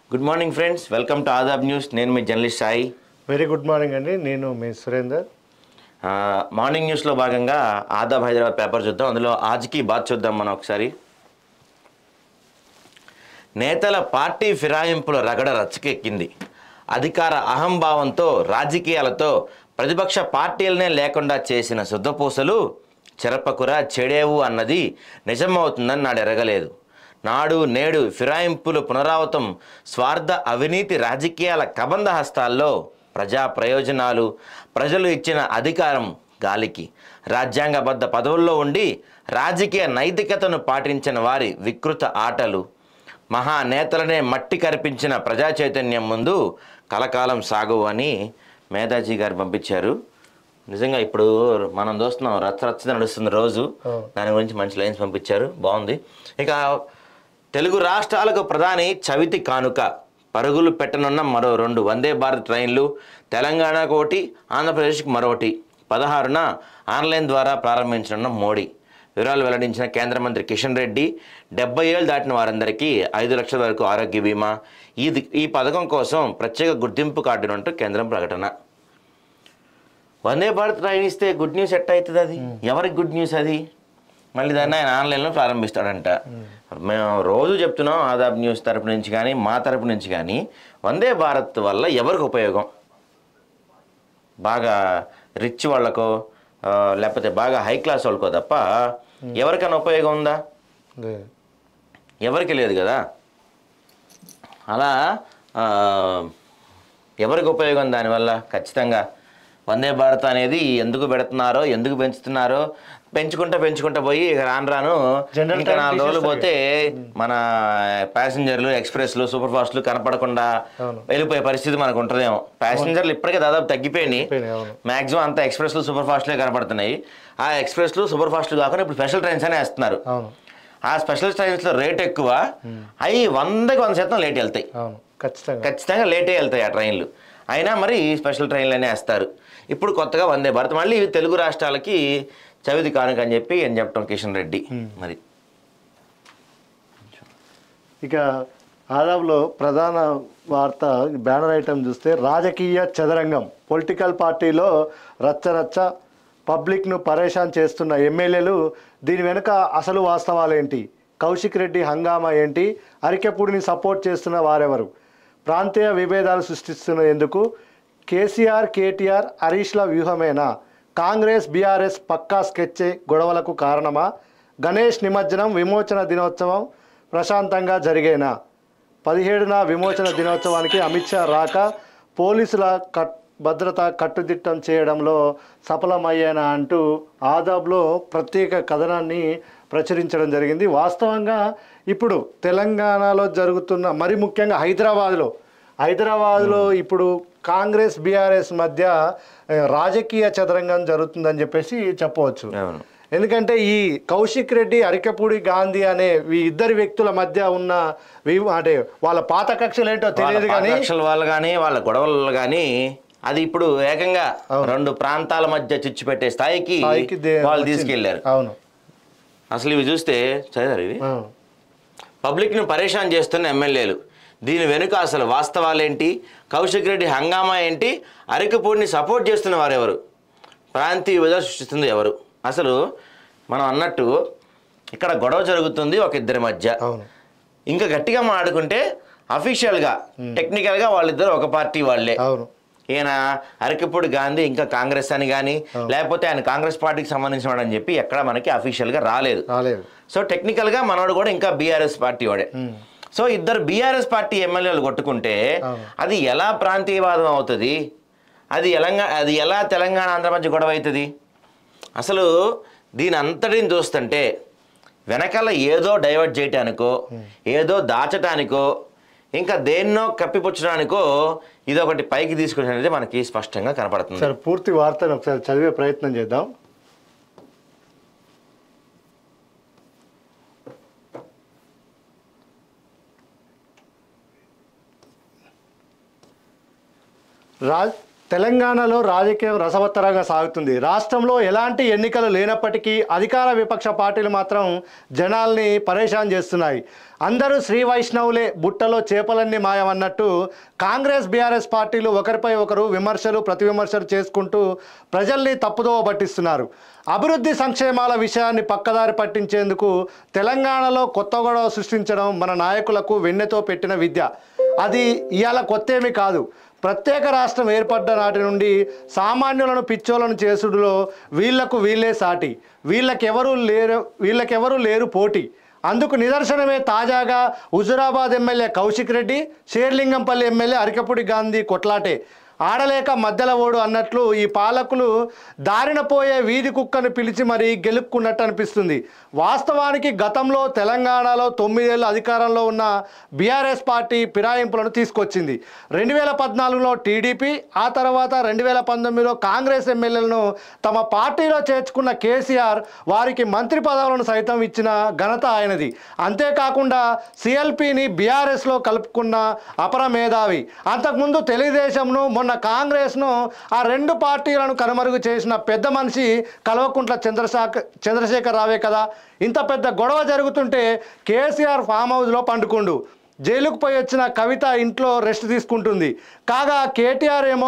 Good morning friends welcome to Aadab news నేను మీ journalist Sai very good morning అండి నేను మీ సురేందర్ ఆ, మార్నింగ్ న్యూస్లో భాగంగా ఆదాబ్ హైదరాబాద్ పేపర్ చూద్దాం అందులో ఆజ్కి బాత్ చూద్దాం మనం ఒకసారి నేతల పార్టీ ఫిరాయింపుల రగడ రచ్చకెక్కింది అధికార అహంభావంతో రాజకీయాలతో ప్రతిపక్ష పార్టీలనే లేకుండా చేసిన శుద్ధపూసలు చెరపకురా చెడేవు అన్నది నిజమవుతుందని నాడు ఎరగలేదు నాడు నేడు ఫిరాయింపులు పునరావృతం స్వార్థ అవినీతి రాజకీయాల కబంధ హస్తాల్లో ప్రజా ప్రయోజనాలు ప్రజలు ఇచ్చిన అధికారం గాలికి రాజ్యాంగబద్ధ పదవుల్లో ఉండి రాజకీయ నైతికతను పాటించిన వారి వికృత ఆటలు మహానేతలనే మట్టి కరిపించిన ప్రజా చైతన్యం ముందు కలకాలం సాగు అని మేధాజీ గారు పంపించారు నిజంగా ఇప్పుడు మనం చూస్తున్నాం రచ్చ రచ్చ నడుస్తుంది రోజు దాని గురించి మంచి లైన్స్ పంపించారు బాగుంది ఇక తెలుగు రాష్ట్రాలకు ప్రధాని చవితి కానుక పరుగులు పెట్టనున్న మరో రెండు వందే భారత్ ట్రైన్లు తెలంగాణకు ఒకటి ఆంధ్రప్రదేశ్కి మరొకటి పదహారున ఆన్లైన్ ద్వారా ప్రారంభించనున్న మోడీ వివరాలు వెల్లడించిన కేంద్ర మంత్రి కిషన్ రెడ్డి డెబ్బై ఏళ్ళు దాటిన వారందరికీ ఐదు లక్షల వరకు ఆరోగ్య బీమా ఇది ఈ పథకం కోసం ప్రత్యేక గుర్తింపు కార్డునంటూ కేంద్రం ప్రకటన వందే భారత్ ట్రైన్ ఇస్తే గుడ్ న్యూస్ ఎట్ట అవుతుంది అది ఎవరికి గుడ్ న్యూస్ అది మళ్ళీ దాన్ని ఆయన ఆన్లైన్లో ప్రారంభిస్తాడంట మేము రోజు చెప్తున్నాం ఆదాబ్ న్యూస్ తరపు నుంచి కానీ మా తరపు నుంచి కానీ వందే భారత్ వల్ల ఎవరికి ఉపయోగం బాగా రిచ్ వాళ్ళకో ఆ, లేకపోతే బాగా హై క్లాస్ వాళ్ళకో తప్ప ఎవరికైనా ఉపయోగం ఉందా లేదు. ఎవరికి లేదు కదా అలా ఆ, ఎవరికి ఉపయోగం దానివల్ల ఖచ్చితంగా వందే భారత్ అనేది ఎందుకు పెడుతున్నారో ఎందుకు పెంచుతున్నారో పెంచుకుంటా పెంచుకుంటా పోయి ఇక రాను రాను General ఇంకా time నాలుగు రోజులు తీసేస్తారు పోతే మన ప్యాసింజర్లు ఎక్స్ప్రెస్లు సూపర్ ఫాస్ట్లు కనపడకుండా అవును. వెళ్ళిపోయే పరిస్థితి మనకు ఉంటుందేమో ప్యాసింజర్లు ఇప్పటికే దాదాపు తగ్గిపోయినాయి తగ్గిపోయినాయి, అవును. మాక్సిమం అంతా ఎక్స్ప్రెస్లు సూపర్ ఫాస్ట్లే కనపడుతున్నాయి ఆ ఎక్స్ప్రెస్లు సూపర్ ఫాస్ట్లు కాకుండా ఇప్పుడు స్పెషల్ ట్రైన్స్ అనే వేస్తున్నారు అవును ఆ స్పెషల్ ట్రైన్స్లో రేట్ ఎక్కువ అవి వందకి వంద శాతం లేట్ వెళ్తాయి అవును ఖచ్చితంగా ఖచ్చితంగా లేటే వెళ్తాయి ఆ ట్రైన్లు అయినా మరి స్పెషల్ ట్రైన్లనే వేస్తారు ఇప్పుడు కొత్తగా వందే భారత్ మళ్ళీ ఇవి తెలుగు రాష్ట్రాలకి చవితి కానుక అని చెప్పి అని చెప్పడం కిషన్ రెడ్డి మరి ఇక ఆదాబ్లో ప్రధాన వార్త బ్యానర్ ఐటమ్ చూస్తే రాజకీయ చదరంగం పొలిటికల్ పార్టీలో రచ్చరచ్చ పబ్లిక్ను పరేషాన్ చేస్తున్న ఎమ్మెల్యేలు దీని వెనుక అసలు వాస్తవాలేంటి కౌశిక్ రెడ్డి హంగామా ఏంటి అరికెపూడిని సపోర్ట్ చేస్తున్న వారెవరు ప్రాంతీయ విభేదాలు సృష్టిస్తున్న ఎందుకు కేసీఆర్ కేటీఆర్ హరీష్ల వ్యూహమేనా కాంగ్రెస్ బీఆర్ఎస్ పక్కా స్కెచ్చే గొడవలకు కారణమా గణేష్ నిమజ్జనం విమోచన దినోత్సవం ప్రశాంతంగా జరిగేనా పదిహేడున విమోచన దినోత్సవానికి అమిత్ షా రాక పోలీసుల కట్ భద్రత కట్టుదిట్టం చేయడంలో సఫలమయ్యేనా అంటూ ఆదాబ్లో ప్రత్యేక కథనాన్ని ప్రచురించడం జరిగింది వాస్తవంగా ఇప్పుడు తెలంగాణలో జరుగుతున్న మరి ముఖ్యంగా హైదరాబాద్లో హైదరాబాద్లో ఇప్పుడు కాంగ్రెస్ బీఆర్ఎస్ మధ్య ఆ, రాజకీయ చదరంగం జరుగుతుందని చెప్పేసి చెప్పవచ్చు అవును ఎందుకంటే ఈ కౌశిక్ రెడ్డి అరికపూడి గాంధీ అనే ఈ ఇద్దరు వ్యక్తుల మధ్య ఉన్న వి- అంటే వాళ్ళ పాత కక్షలు ఏంటో తెలియదు కానీ లక్షల వాళ్ళు కానీ వాళ్ళ గొడవలు కానీ అది ఇప్పుడు ఏకంగా రెండు ప్రాంతాల మధ్య చిచ్చు పెట్టే స్థాయికి స్థాయికి దే- వాళ్ళు వచ్చింది. తీసుకెళ్లారు అవును అసలు ఇవి చూస్తే చదివారు ఇవి అవును. పబ్లిక్ను పరేషాన్ చేస్తున్న ఎమ్మెల్యేలు దీని వెనుక అసలు వాస్తవాలేంటి కౌశిక్ రెడ్డి హంగామా ఏంటి అరికపూడిని సపోర్ట్ చేస్తున్న వారెవరు ప్రాంతీయ విధ సృష్టిస్తుంది ఎవరు అసలు మనం అన్నట్టు ఇక్కడ గొడవ జరుగుతుంది ఒక ఇద్దరి మధ్య అవును ఇంకా గట్టిగా మాట్లాడుకుంటే అఫీషియల్గా టెక్నికల్గా వాళ్ళిద్దరు ఒక పార్టీ వాళ్ళే అవును ఈయన అరకిపూడి గాంధీ ఇంకా కాంగ్రెస్ అని కానీ లేకపోతే ఆయన కాంగ్రెస్ పార్టీకి సంబంధించిన వాడని చెప్పి ఎక్కడ మనకి అఫీషియల్గా రాలేదు రాలేదు సో టెక్నికల్గా మనోడు కూడా ఇంకా బీఆర్ఎస్ పార్టీ వాడే సో ఇద్దరు బీఆర్ఎస్ పార్టీ ఎమ్మెల్యేలు కొట్టుకుంటే అవును. అది ఎలా ప్రాంతీయవాదం అవుతుంది అది ఎలంగా అది ఎలా తెలంగాణ ఆంధ్ర మధ్య గొడవ అవుతుంది అసలు దీని అంతటిని చూస్తుంటే వెనకాల ఏదో డైవర్ట్ చేయటానికో ఏదో దాచటానికో ఇంకా దేన్నో కప్పిపుచ్చడానికో ఇదొకటి పైకి తీసుకొచ్చినది మనకి స్పష్టంగా కనపడుతుంది సరే పూర్తి వార్తను ఒకసారి చదివే ప్రయత్నం చేద్దాం రాజ్ తెలంగాణలో రాజకీయం రసవత్తరంగా సాగుతుంది రాష్ట్రంలో ఎలాంటి ఎన్నికలు లేనప్పటికీ అధికార విపక్ష పార్టీలు మాత్రం జనాల్ని పరేషాన్ చేస్తున్నాయి అందరూ శ్రీ వైష్ణవులే బుట్టలో చేపలన్నీ మాయమన్నట్టు కాంగ్రెస్ బీఆర్ఎస్ పార్టీలు ఒకరిపై ఒకరు విమర్శలు ప్రతి విమర్శలు చేసుకుంటూ ప్రజల్ని తప్పుదోవ పట్టిస్తున్నారు అభివృద్ధి సంక్షేమాల విషయాన్ని పక్కదారి పట్టించేందుకు తెలంగాణలో కొత్త గొడవ సృష్టించడం మన నాయకులకు వెన్నెతో పెట్టిన విద్య అది ఇవాళ కొత్త ఏమీ కాదు ప్రత్యేక రాష్ట్రం ఏర్పడ్డ నాటి నుండి సామాన్యులను పిచ్చోలను చేసుడులో వీళ్లకు వీళ్ళే సాటి వీళ్ళకెవరూ లేరు వీళ్ళకెవరూ లేరు పోటీ అందుకు నిదర్శనమే తాజాగా హుజురాబాద్ ఎమ్మెల్యే కౌశిక్ రెడ్డి షేర్లింగంపల్లి ఎమ్మెల్యే అరికపుడి గాంధీ కొట్లాటే ఆడలేక మధ్యల ఓడు అన్నట్లు ఈ పాలకులు దారిన పోయే వీధి కుక్కను పిలిచి మరీ గెలుపుకున్నట్టు అనిపిస్తుంది వాస్తవానికి గతంలో తెలంగాణలో తొమ్మిదేళ్ళు అధికారంలో ఉన్న బీఆర్ఎస్ పార్టీ ఫిరాయింపులను తీసుకొచ్చింది రెండు వేల పద్నాలుగులో టీడీపీ ఆ తర్వాత రెండు వేల పంతొమ్మిదిలో కాంగ్రెస్ ఎమ్మెల్యేలను తమ పార్టీలో చేర్చుకున్న కేసీఆర్ వారికి మంత్రి పదవులను సైతం ఇచ్చిన ఘనత ఆయనది అంతేకాకుండా సిఎల్పిని బీఆర్ఎస్లో కలుపుకున్న అపర మేధావి అంతకుముందు తెలుగుదేశంను మొన్న కాంగ్రెస్ను ఆ రెండు పార్టీలను కనుమరుగు చేసిన పెద్ద మనిషి కల్వకుంట్ల చంద్రశేఖర్ చంద్రశేఖర్ రావే కదా ఇంత పెద్ద గొడవ జరుగుతుంటే కేసీఆర్ ఫామ్ హౌస్లో పండుకుండు జైలుకు పోయి వచ్చిన కవిత ఇంట్లో రెస్ట్ తీసుకుంటుంది కాగా కేటీఆర్ ఏమో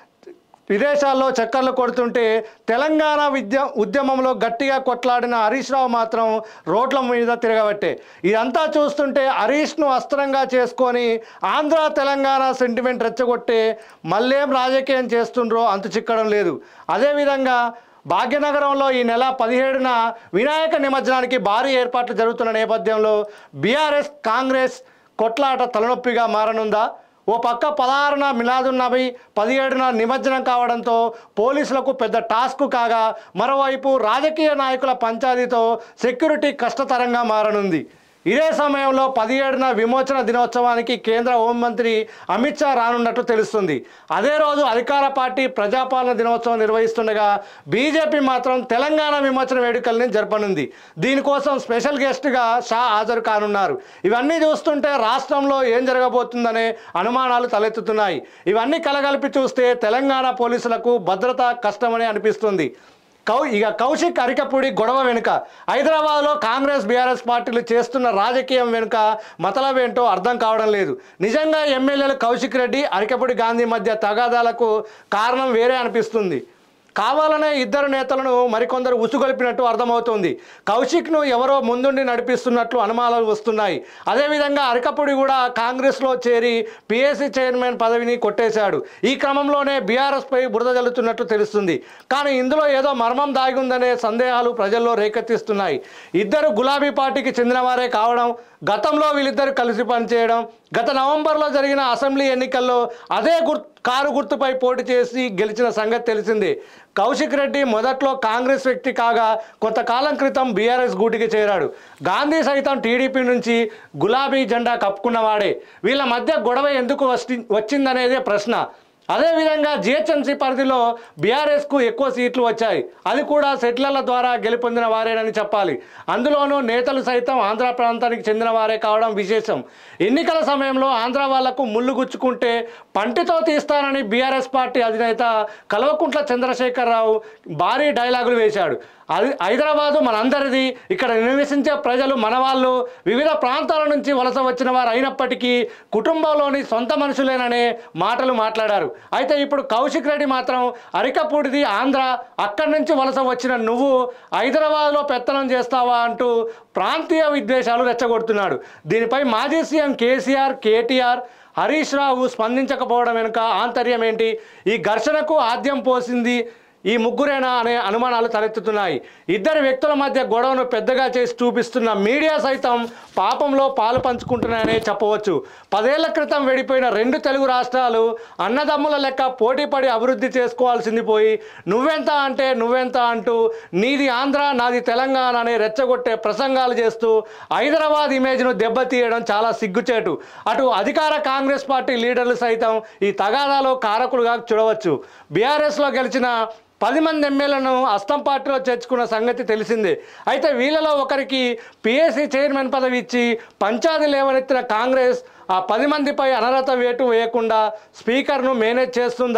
విదేశాల్లో చక్కర్లు కొడుతుంటే తెలంగాణ విద్య ఉద్యమంలో గట్టిగా కొట్లాడిన హరీష్ రావు మాత్రం రోడ్ల మీద తిరగబట్టే ఇదంతా చూస్తుంటే హరీష్ను అస్త్రంగా చేసుకొని ఆంధ్ర తెలంగాణ సెంటిమెంట్ రెచ్చగొట్టే మళ్ళేం రాజకీయం చేస్తుండ్రో అంతు చిక్కడం లేదు అదేవిధంగా భాగ్యనగరంలో ఈ నెల పదిహేడున వినాయక నిమజ్జనానికి భారీ ఏర్పాట్లు జరుగుతున్న నేపథ్యంలో బీఆర్ఎస్ కాంగ్రెస్ కొట్లాట తలనొప్పిగా మారనుందా ఓ పక్క పదహారున మిలాదున్నబి పదిహేడున నిమజ్జనం కావడంతో పోలీసులకు పెద్ద టాస్క్ కాగా మరోవైపు రాజకీయ నాయకుల పంచాయతీతో సెక్యూరిటీ కష్టతరంగా మారనుంది ఇదే సమయంలో పదిహేడున విమోచన దినోత్సవానికి కేంద్ర హోంమంత్రి అమిత్ షా రానున్నట్లు తెలుస్తుంది అదే రోజు అధికార పార్టీ ప్రజాపాలన దినోత్సవం నిర్వహిస్తుండగా బీజేపీ మాత్రం తెలంగాణ విమోచన వేడుకల్ని జరపనుంది దీనికోసం స్పెషల్ గెస్ట్గా షా హాజరు కానున్నారు ఇవన్నీ చూస్తుంటే రాష్ట్రంలో ఏం జరగబోతుందనే అనుమానాలు తలెత్తుతున్నాయి ఇవన్నీ కలగలిపి చూస్తే తెలంగాణ పోలీసులకు భద్రత కష్టమని అనిపిస్తుంది కౌ ఇక కౌశిక్ అరికపూడి గొడవ వెనుక హైదరాబాద్లో కాంగ్రెస్ బీఆర్ఎస్ పార్టీలు చేస్తున్న రాజకీయం వెనుక మతలవేంటో అర్థం కావడం లేదు నిజంగా ఎమ్మెల్యేలు కౌశిక్ రెడ్డి అరికపూడి గాంధీ మధ్య తగాదాలకు కారణం వేరే అనిపిస్తుంది కావాలనే ఇద్దరు నేతలను మరికొందరు ఉసుగొలిపినట్టు అర్థమవుతోంది కౌశిక్ను ఎవరో ముందుండి నడిపిస్తున్నట్లు అనుమానాలు వస్తున్నాయి అదేవిధంగా అరకపుడి కూడా కాంగ్రెస్లో చేరి పిఎస్సి చైర్మన్ పదవిని కొట్టేశాడు ఈ క్రమంలోనే బీఆర్ఎస్పై బురద జల్లుతున్నట్లు తెలుస్తుంది కానీ ఇందులో ఏదో మర్మం దాగి ఉందనే సందేహాలు ప్రజల్లో రేకెత్తిస్తున్నాయి ఇద్దరు గులాబీ పార్టీకి చెందినవారే కావడం గతంలో వీళ్ళిద్దరు కలిసి పనిచేయడం గత నవంబర్లో జరిగిన అసెంబ్లీ ఎన్నికల్లో అదే గుర్ కారు గుర్తుపై పోటీ చేసి గెలిచిన సంగతి తెలిసిందే కౌశిక్ రెడ్డి మొదట్లో కాంగ్రెస్ వ్యక్తి కాగా కొంతకాలం క్రితం బీఆర్ఎస్ గూటికి చేరాడు గాంధీ సైతం టీడీపీ నుంచి గులాబీ జెండా కప్పుకున్నవాడే వీళ్ళ మధ్య గొడవ ఎందుకు వచ్చి వచ్చిందనేదే ప్రశ్న అదేవిధంగా జిహెచ్ఎంసీ పరిధిలో బీఆర్ఎస్కు ఎక్కువ సీట్లు వచ్చాయి అది కూడా సెటిలర్ల ద్వారా గెలుపొందిన వారేనని చెప్పాలి అందులోనూ నేతలు సైతం ఆంధ్ర ప్రాంతానికి చెందిన వారే కావడం విశేషం ఎన్నికల సమయంలో ఆంధ్ర వాళ్లకు ముళ్ళు గుచ్చుకుంటే పంటితో తీస్తానని బీఆర్ఎస్ పార్టీ అధినేత కల్వకుంట్ల చంద్రశేఖరరావు భారీ డైలాగులు వేశాడు అది హైదరాబాదు మనందరిది ఇక్కడ నివసించే ప్రజలు మన వాళ్ళు వివిధ ప్రాంతాల నుంచి వలస వచ్చిన వారు అయినప్పటికీ కుటుంబంలోని సొంత మనుషులేననే మాటలు మాట్లాడారు అయితే ఇప్పుడు కౌశిక్ రెడ్డి మాత్రం అరికపూడిది ఆంధ్ర అక్కడి నుంచి వలస వచ్చిన నువ్వు హైదరాబాద్లో పెత్తనం చేస్తావా అంటూ ప్రాంతీయ విద్వేషాలు రెచ్చగొడుతున్నాడు దీనిపై మాజీ CM KCR KTR Harish Rao స్పందించకపోవడం వెనుక ఆంతర్యం ఏంటి ఈ ఘర్షణకు ఆద్యం పోసింది ఈ ముగ్గురేనా అనే అనుమానాలు తలెత్తుతున్నాయి ఇద్దరు వ్యక్తుల మధ్య గొడవను పెద్దగా చేసి చూపిస్తున్న మీడియా సైతం పాపంలో పాలు పంచుకుంటున్నాయనే చెప్పవచ్చు పదేళ్ల క్రితం వెడిపోయిన రెండు తెలుగు రాష్ట్రాలు అన్నదమ్ముల లెక్క పోటీపడి అభివృద్ధి చేసుకోవాల్సింది పోయి నువ్వెంత అంటే నువ్వెంత అంటూ నీది ఆంధ్ర నాది తెలంగాణ అనే రెచ్చగొట్టే ప్రసంగాలు చేస్తూ హైదరాబాద్ ఇమేజ్ను దెబ్బతీయడం చాలా సిగ్గుచేటు అటు అధికార కాంగ్రెస్ పార్టీ లీడర్లు సైతం ఈ తగాదాలో కారకులుగా చూడవచ్చు బీఆర్ఎస్లో గెలిచిన పది మంది ఎమ్మెల్యేలను అస్తం పార్టీలో చేర్చుకున్న సంగతి తెలిసిందే అయితే వీళ్ళలో ఒకరికి పిఎస్సి చైర్మన్ పదవి ఇచ్చి పంచాయతీ లేవనెత్తిన కాంగ్రెస్ ఆ పది మందిపై అనర్హత వేటు వేయకుండా స్పీకర్ను మేనేజ్ చేస్తుందా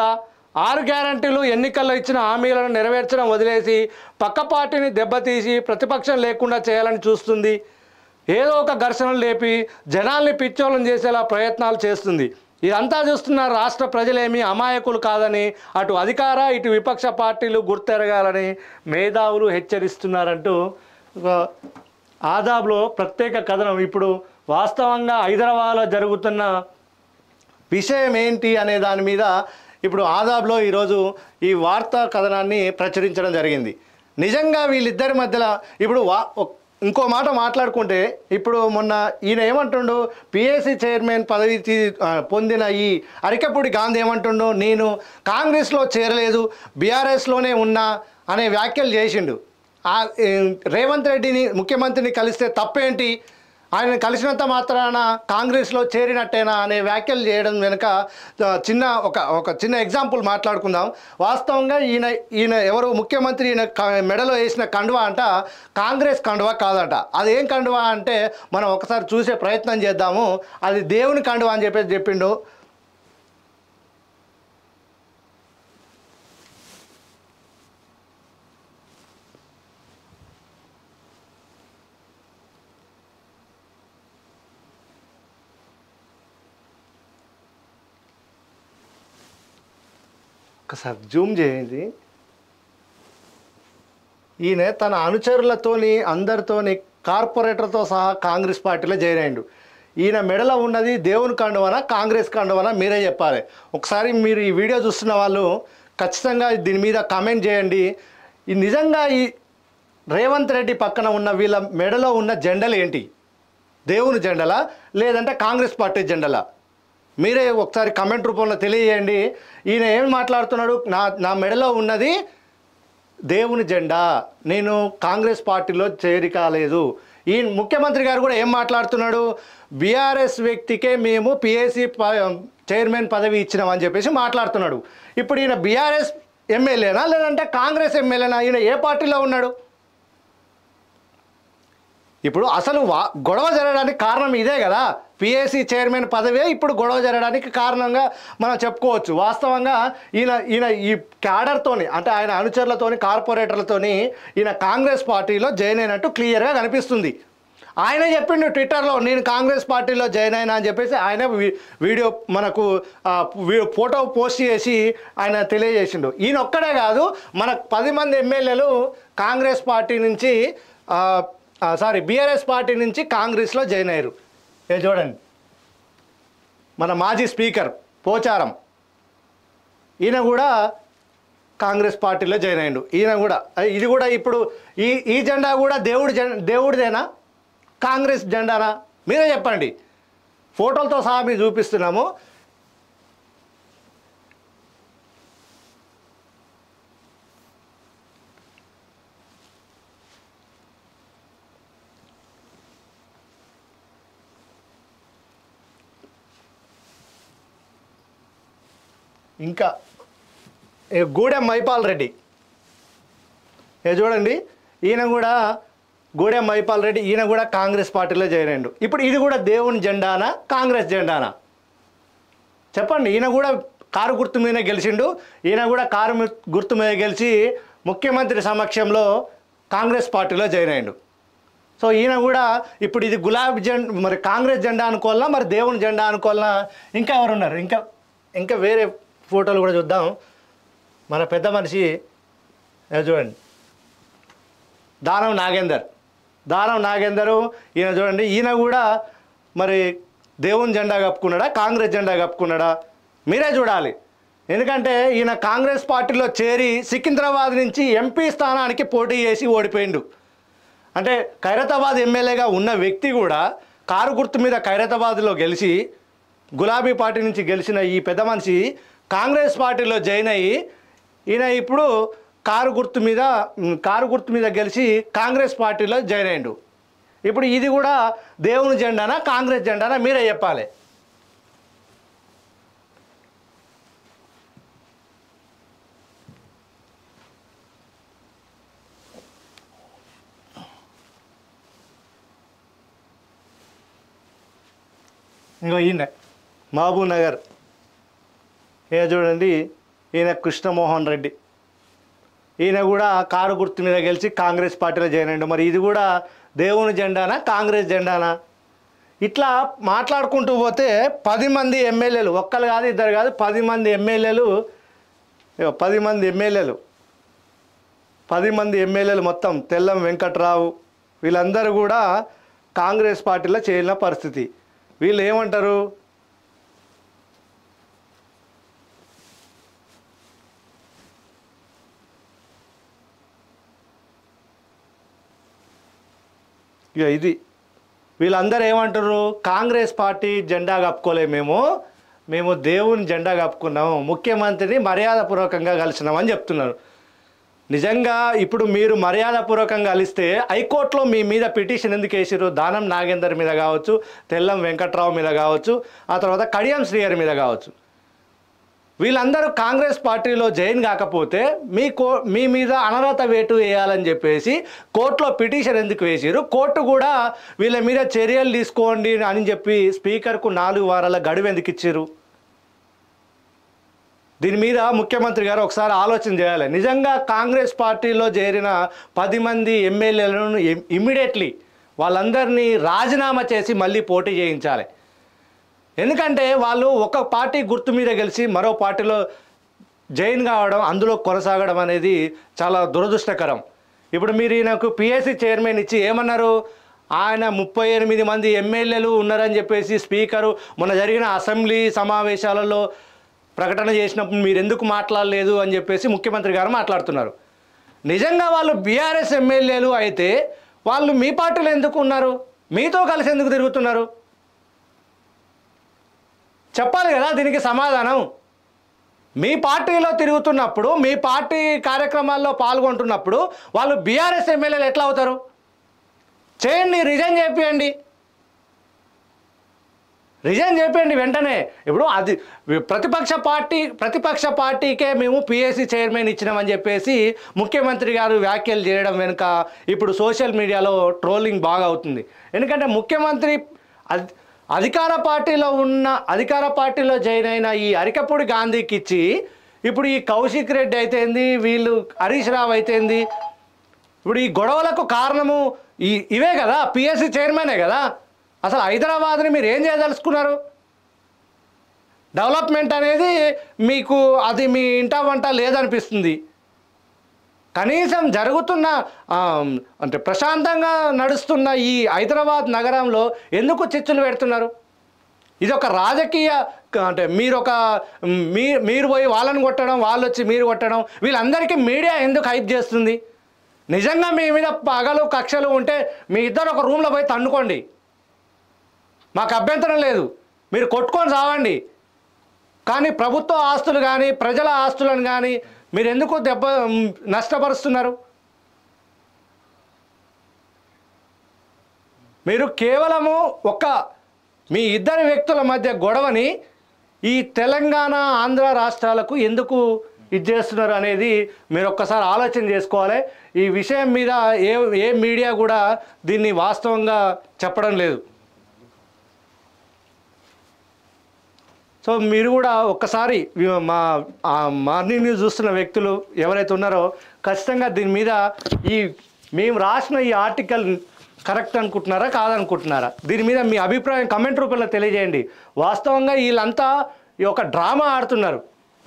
ఆరు గ్యారంటీలు ఎన్నికల్లో ఇచ్చిన హామీలను నెరవేర్చడం వదిలేసి పక్క పార్టీని దెబ్బతీసి ప్రతిపక్షం లేకుండా చేయాలని చూస్తుంది ఏదో ఒక ఘర్షణలు లేపి జనాల్ని పిచ్చోళం చేసేలా ప్రయత్నాలు చేస్తుంది ఇదంతా చూస్తున్న రాష్ట్ర ప్రజలేమీ అమాయకులు కాదని అటు అధికార ఇటు విపక్ష పార్టీలు గుర్తెరగాలని మేధావులు హెచ్చరిస్తున్నారంటూ ఒక ఆదాబ్లో ప్రత్యేక కథనం ఇప్పుడు వాస్తవంగా హైదరాబాద్లో జరుగుతున్న విషయం ఏంటి అనే దాని మీద ఇప్పుడు ఆదాబ్లో ఈరోజు ఈ వార్తా కథనాన్ని ప్రచురించడం జరిగింది నిజంగా వీళ్ళిద్దరి మధ్యలో ఇప్పుడు వా ఒక్- ఇంకో మాట మాట్లాడుకుంటే ఇప్పుడు మొన్న ఈయన ఏమంటుండు పిఎస్సి చైర్మన్ పదవి తీ- ఆ, పొందిన ఈ అరికపూడి గాంధీ ఏమంటుండు నేను కాంగ్రెస్లో చేరలేదు బీఆర్ఎస్లోనే ఉన్నా అనే వ్యాఖ్యలు చేసిండు ఆ, ఏ, రేవంత్ రెడ్డిని ముఖ్యమంత్రిని కలిస్తే తప్పేంటి ఆయన కలిసినంత మాత్రాన కాంగ్రెస్లో చేరినట్టేనా అనే వ్యాఖ్యలు చేయడం వెనుక ఆ, చిన్న ఒక ఒక చిన్న ఎగ్జాంపుల్ మాట్లాడుకుందాం వాస్తవంగా ఈయన ఈయన ఎవరు ముఖ్యమంత్రి ఈయన క- మెడలో వేసిన కండువా అంట కాంగ్రెస్ కండువా కాదట అది ఏం కండువా అంటే మనం ఒకసారి చూసే ప్రయత్నం చేద్దాము అది దేవుని కండువా అని చెప్పేసి చెప్పిండు ఒకసారి జూమ్ చేయండి ఈయన తన అనుచరులతోని అందరితోని కార్పొరేటర్తో సహా కాంగ్రెస్ పార్టీలో జాయిన్ అయ్యిండు ఈయన మెడలో ఉన్నది దేవుని కండువన కాంగ్రెస్ కండువన మీరే చెప్పాలి ఒకసారి మీరు ఈ వీడియో చూస్తున్న వాళ్ళు ఖచ్చితంగా దీని మీద కామెంట్ చేయండి ఈ నిజంగా ఈ రేవంత్ రెడ్డి పక్కన ఉన్న వీళ్ళ మెడలో ఉన్న జెండలు ఏంటి దేవుని జెండలా లేదంటే కాంగ్రెస్ పార్టీ జెండలా మీరే ఒకసారి కమెంట్ రూపంలో తెలియజేయండి ఈయన ఏం మాట్లాడుతున్నాడు నా నా మెడలో ఉన్నది దేవుని జెండా నేను కాంగ్రెస్ పార్టీలో చేరికాలేదు ఈ ముఖ్యమంత్రి గారు కూడా ఏం మాట్లాడుతున్నాడు బీఆర్ఎస్ వ్యక్తికే మేము పిఎస్సి చైర్మన్ పదవి ఇచ్చినామని చెప్పేసి మాట్లాడుతున్నాడు ఇప్పుడు ఈయన బీఆర్ఎస్ ఎమ్మెల్యేనా లేదంటే కాంగ్రెస్ ఎమ్మెల్యేనా ఈయన ఏ పార్టీలో ఉన్నాడు ఇప్పుడు అసలు వా గొడవ జరగడానికి కారణం ఇదే కదా పిఎస్సి చైర్మన్ పదవే ఇప్పుడు గొడవ జరగడానికి కారణంగా మనం చెప్పుకోవచ్చు వాస్తవంగా ఈయన ఈయన ఈ క్యాడర్తోని అంటే ఆయన అనుచరులతోని కార్పొరేటర్లతోని ఈయన కాంగ్రెస్ పార్టీలో జాయిన్ అయినట్టు క్లియర్గా కనిపిస్తుంది ఆయన చెప్పిండు ట్విట్టర్లో నేను కాంగ్రెస్ పార్టీలో జాయిన్ అయినా అని చెప్పేసి ఆయన వీ- వీడియో మనకు ఆ, వీ- ఫోటో పోస్ట్ చేసి ఆయన తెలియజేసిండు ఈయన ఒక్కడే కాదు మన పది మంది ఎమ్మెల్యేలు కాంగ్రెస్ పార్టీ నుంచి ఆ, ఆ, సారీ బీఆర్ఎస్ పార్టీ నుంచి కాంగ్రెస్లో జాయిన్ అయ్యారు ఏ చూడండి మన మాజీ స్పీకర్ పోచారం ఈయన కూడా కాంగ్రెస్ పార్టీలో జాయిన్ అయ్యిండు ఈయన కూడా అయ్ ఇది కూడా ఇప్పుడు ఈ ఈ జెండా కూడా దేవుడి జెండా దేవుడిదేనా కాంగ్రెస్ జెండానా మీరే చెప్పండి ఫోటోలతో సహా మీరు చూపిస్తున్నాము ఇంకా ఏ గూడెం మైపాల్ రెడ్డి ఏ చూడండి ఈయన కూడా గూడెం మైపాల్ రెడ్డి ఈయన కూడా కాంగ్రెస్ పార్టీలో జాయిన్ అయ్యిండు ఇప్పుడు ఇది కూడా దేవుని జెండానా కాంగ్రెస్ జెండానా చెప్పండి ఈయన కూడా కారు గుర్తు మీద గెలిచిండు ఈయన కూడా కారు మి- గుర్తు మీద గెలిచి ముఖ్యమంత్రి సమక్షంలో కాంగ్రెస్ పార్టీలో జాయిన్ అయ్యిండు సో ఈయన కూడా ఇప్పుడు ఇది గులాబీ జెండా మరి కాంగ్రెస్ జెండా అనుకోవాలా మరి దేవుని జెండా అనుకోవాలా ఇంకా ఎవరు ఉన్నారు ఇంకా ఇంకా వేరే ఫోటోలు కూడా చూద్దాం మన పెద్ద మనిషి ఏ చూడండి దానం నాగేందర్ దానం నాగేందరు ఈయన చూడండి ఈయన కూడా మరి దేవుని జెండా కప్పుకున్నాడా కాంగ్రెస్ జెండా కప్పుకున్నాడా మీరే చూడాలి ఎందుకంటే ఈయన కాంగ్రెస్ పార్టీలో చేరి సికింద్రాబాద్ నుంచి ఎంపీ స్థానానికి పోటీ చేసి ఓడిపోయిండు అంటే ఖైరతాబాద్ ఎమ్మెల్యేగా ఉన్న వ్యక్తి కూడా కారు గుర్తు మీద ఖైరతాబాద్లో గెలిచి గులాబీ పార్టీ నుంచి గెలిచిన ఈ పెద్ద మనిషి కాంగ్రెస్ పార్టీలో జాయిన్ అయ్యి ఈయన ఇప్పుడు కారు గుర్తు మీద ఉమ్, కారు గుర్తు మీద గెలిచి కాంగ్రెస్ పార్టీలో జాయిన్ అయ్యిండు ఇప్పుడు ఇది కూడా దేవుని జెండానా కాంగ్రెస్ జెండానా మీరే చెప్పాలి ఇంకో ఈయన మహబూబ్ నగర్ ఏ చూడండి ఈయన కృష్ణమోహన్ రెడ్డి ఈయన కూడా కారు గుర్తు మీద గెలిచి కాంగ్రెస్ పార్టీలో జాయిన్ అయ్యిండు మరి ఇది కూడా దేవుని జెండానా కాంగ్రెస్ జెండానా ఇట్లా మాట్లాడుకుంటూ పోతే పది మంది ఎమ్మెల్యేలు ఒక్కరు కాదు ఇద్దరు కాదు పది మంది ఎమ్మెల్యేలు ఇగో పది మంది ఎమ్మెల్యేలు పది మంది ఎమ్మెల్యేలు మొత్తం తెల్లం వెంకట్రావు వీళ్ళందరూ కూడా కాంగ్రెస్ పార్టీలో చేరిన పరిస్థితి వీళ్ళు ఏమంటారు ఇక ఇది వీళ్ళందరూ ఏమంటారు కాంగ్రెస్ పార్టీ జెండా కప్పుకోలే మేము మేము దేవుని జెండా కప్పుకున్నాము ముఖ్యమంత్రిని మర్యాదపూర్వకంగా కలిసినామని చెప్తున్నారు నిజంగా ఇప్పుడు మీరు మర్యాదపూర్వకంగా కలిస్తే హైకోర్టులో మీ మీద పిటిషన్ ఎందుకు వేసిరు దానం నాగేందర్ మీద కావచ్చు తెల్లం వెంకట్రావు మీద కావచ్చు ఆ తర్వాత కడియం శ్రీహరి మీద కావచ్చు వీళ్ళందరూ కాంగ్రెస్ పార్టీలో జైన్ కాకపోతే మీ కో మీ మీద అనర్హత వేటు వేయాలని చెప్పేసి కోర్టులో పిటిషన్ ఎందుకు వేసిరు కోర్టు కూడా వీళ్ళ మీద చర్యలు తీసుకోండి అని చెప్పి స్పీకర్కు నాలుగు వారాల గడువు ఎందుకు ఇచ్చారు దీని మీద ముఖ్యమంత్రి గారు ఒకసారి ఆలోచన చేయాలి నిజంగా కాంగ్రెస్ పార్టీలో చేరిన పది మంది ఎమ్మెల్యేలను ఇమ్మీడియట్లీ వాళ్ళందరినీ రాజీనామా చేసి మళ్ళీ పోటీ చేయించాలి ఎందుకంటే వాళ్ళు ఒక పార్టీ గుర్తు మీద గెలిచి మరో పార్టీలో జైన్ కావడం అందులో కొనసాగడం అనేది చాలా దురదృష్టకరం ఇప్పుడు మీరు ఈయనకు పిఎస్సి చైర్మన్ ఇచ్చి ఏమన్నారు ఆయన ముప్పై ఎనిమిది మంది ఎమ్మెల్యేలు ఉన్నారని చెప్పేసి స్పీకరు మొన్న జరిగిన అసెంబ్లీ సమావేశాలలో ప్రకటన చేసినప్పుడు మీరు ఎందుకు మాట్లాడలేదు అని చెప్పేసి ముఖ్యమంత్రి గారు మాట్లాడుతున్నారు నిజంగా వాళ్ళు బీఆర్ఎస్ ఎమ్మెల్యేలు అయితే వాళ్ళు మీ పార్టీలో ఎందుకు ఉన్నారు మీతో కలిసి ఎందుకు తిరుగుతున్నారు చెప్పాలి కదా దీనికి సమాధానం మీ పార్టీలో తిరుగుతున్నప్పుడు మీ పార్టీ కార్యక్రమాల్లో పాల్గొంటున్నప్పుడు వాళ్ళు బీఆర్ఎస్ ఎమ్మెల్యేలు ఎట్లా అవుతారు చేయండి రిజైన్ చేపియండి రిజైన్ చేపియండి వెంటనే ఇప్పుడు అది ప్రతిపక్ష పార్టీ ప్రతిపక్ష పార్టీకే మేము పిఎస్సి చైర్మన్ ఇచ్చినామని చెప్పేసి ముఖ్యమంత్రి గారు వ్యాఖ్యలు చేయడం వెనుక ఇప్పుడు సోషల్ మీడియాలో ట్రోలింగ్ బాగా అవుతుంది ఎందుకంటే ముఖ్యమంత్రి అధి- అధికార పార్టీలో ఉన్న అధికార పార్టీలో జాయిన్ అయిన ఈ అరికపూడి గాంధీకి ఇచ్చి ఇప్పుడు ఈ కౌశిక్ రెడ్డి అయితేంది వీళ్ళు హరీష్ రావు అయితేంది ఇప్పుడు ఈ గొడవలకు కారణము ఈ ఇవే కదా పిఎస్సి చైర్మనే కదా అసలు హైదరాబాద్ని మీరు ఏం చేయదలుచుకున్నారు డెవలప్మెంట్ అనేది మీకు అది మీ ఇంట వంట లేదనిపిస్తుంది కనీసం జరుగుతున్న ఆ, అంటే ప్రశాంతంగా నడుస్తున్న ఈ హైదరాబాద్ నగరంలో ఎందుకు చిచ్చులు పెడుతున్నారు ఇది ఒక రాజకీయ క- అంటే మీరు ఒక మీ మీరు పోయి వాళ్ళని కొట్టడం వాళ్ళు వచ్చి మీరు కొట్టడం వీళ్ళందరికీ మీడియా ఎందుకు హైప్ చేస్తుంది నిజంగా మీ మీద పగలు కక్షలు ఉంటే మీ ఇద్దరు ఒక రూమ్లో పోయి తన్నుకోండి మాకు అభ్యంతరం లేదు మీరు కొట్టుకొని రావండి కానీ ప్రభుత్వ ఆస్తులు కానీ ప్రజల ఆస్తులను కానీ మీరు ఎందుకు దెబ్బ మ్, నష్టపరుస్తున్నారు మీరు కేవలము ఒక మీ ఇద్దరు వ్యక్తుల మధ్య గొడవని ఈ తెలంగాణ ఆంధ్ర రాష్ట్రాలకు ఎందుకు ఇది చేస్తున్నారు అనేది మీరు ఒక్కసారి ఆలోచన చేసుకోవాలి ఈ విషయం మీద ఏ ఏ మీడియా కూడా దీన్ని వాస్తవంగా చెప్పడం లేదు సో మీరు కూడా ఒక్కసారి వి- మా ఆ మార్నింగ్ న్యూస్ చూస్తున్న వ్యక్తులు ఎవరైతే ఉన్నారో ఖచ్చితంగా దీని మీద ఈ మేము రాసిన ఈ ఆర్టికల్ కరెక్ట్ అనుకుంటున్నారా కాదనుకుంటున్నారా దీని మీద మీ అభిప్రాయం కమెంట్ రూపంలో తెలియజేయండి వాస్తవంగా వీళ్ళంతా ఈ ఒక డ్రామా ఆడుతున్నారు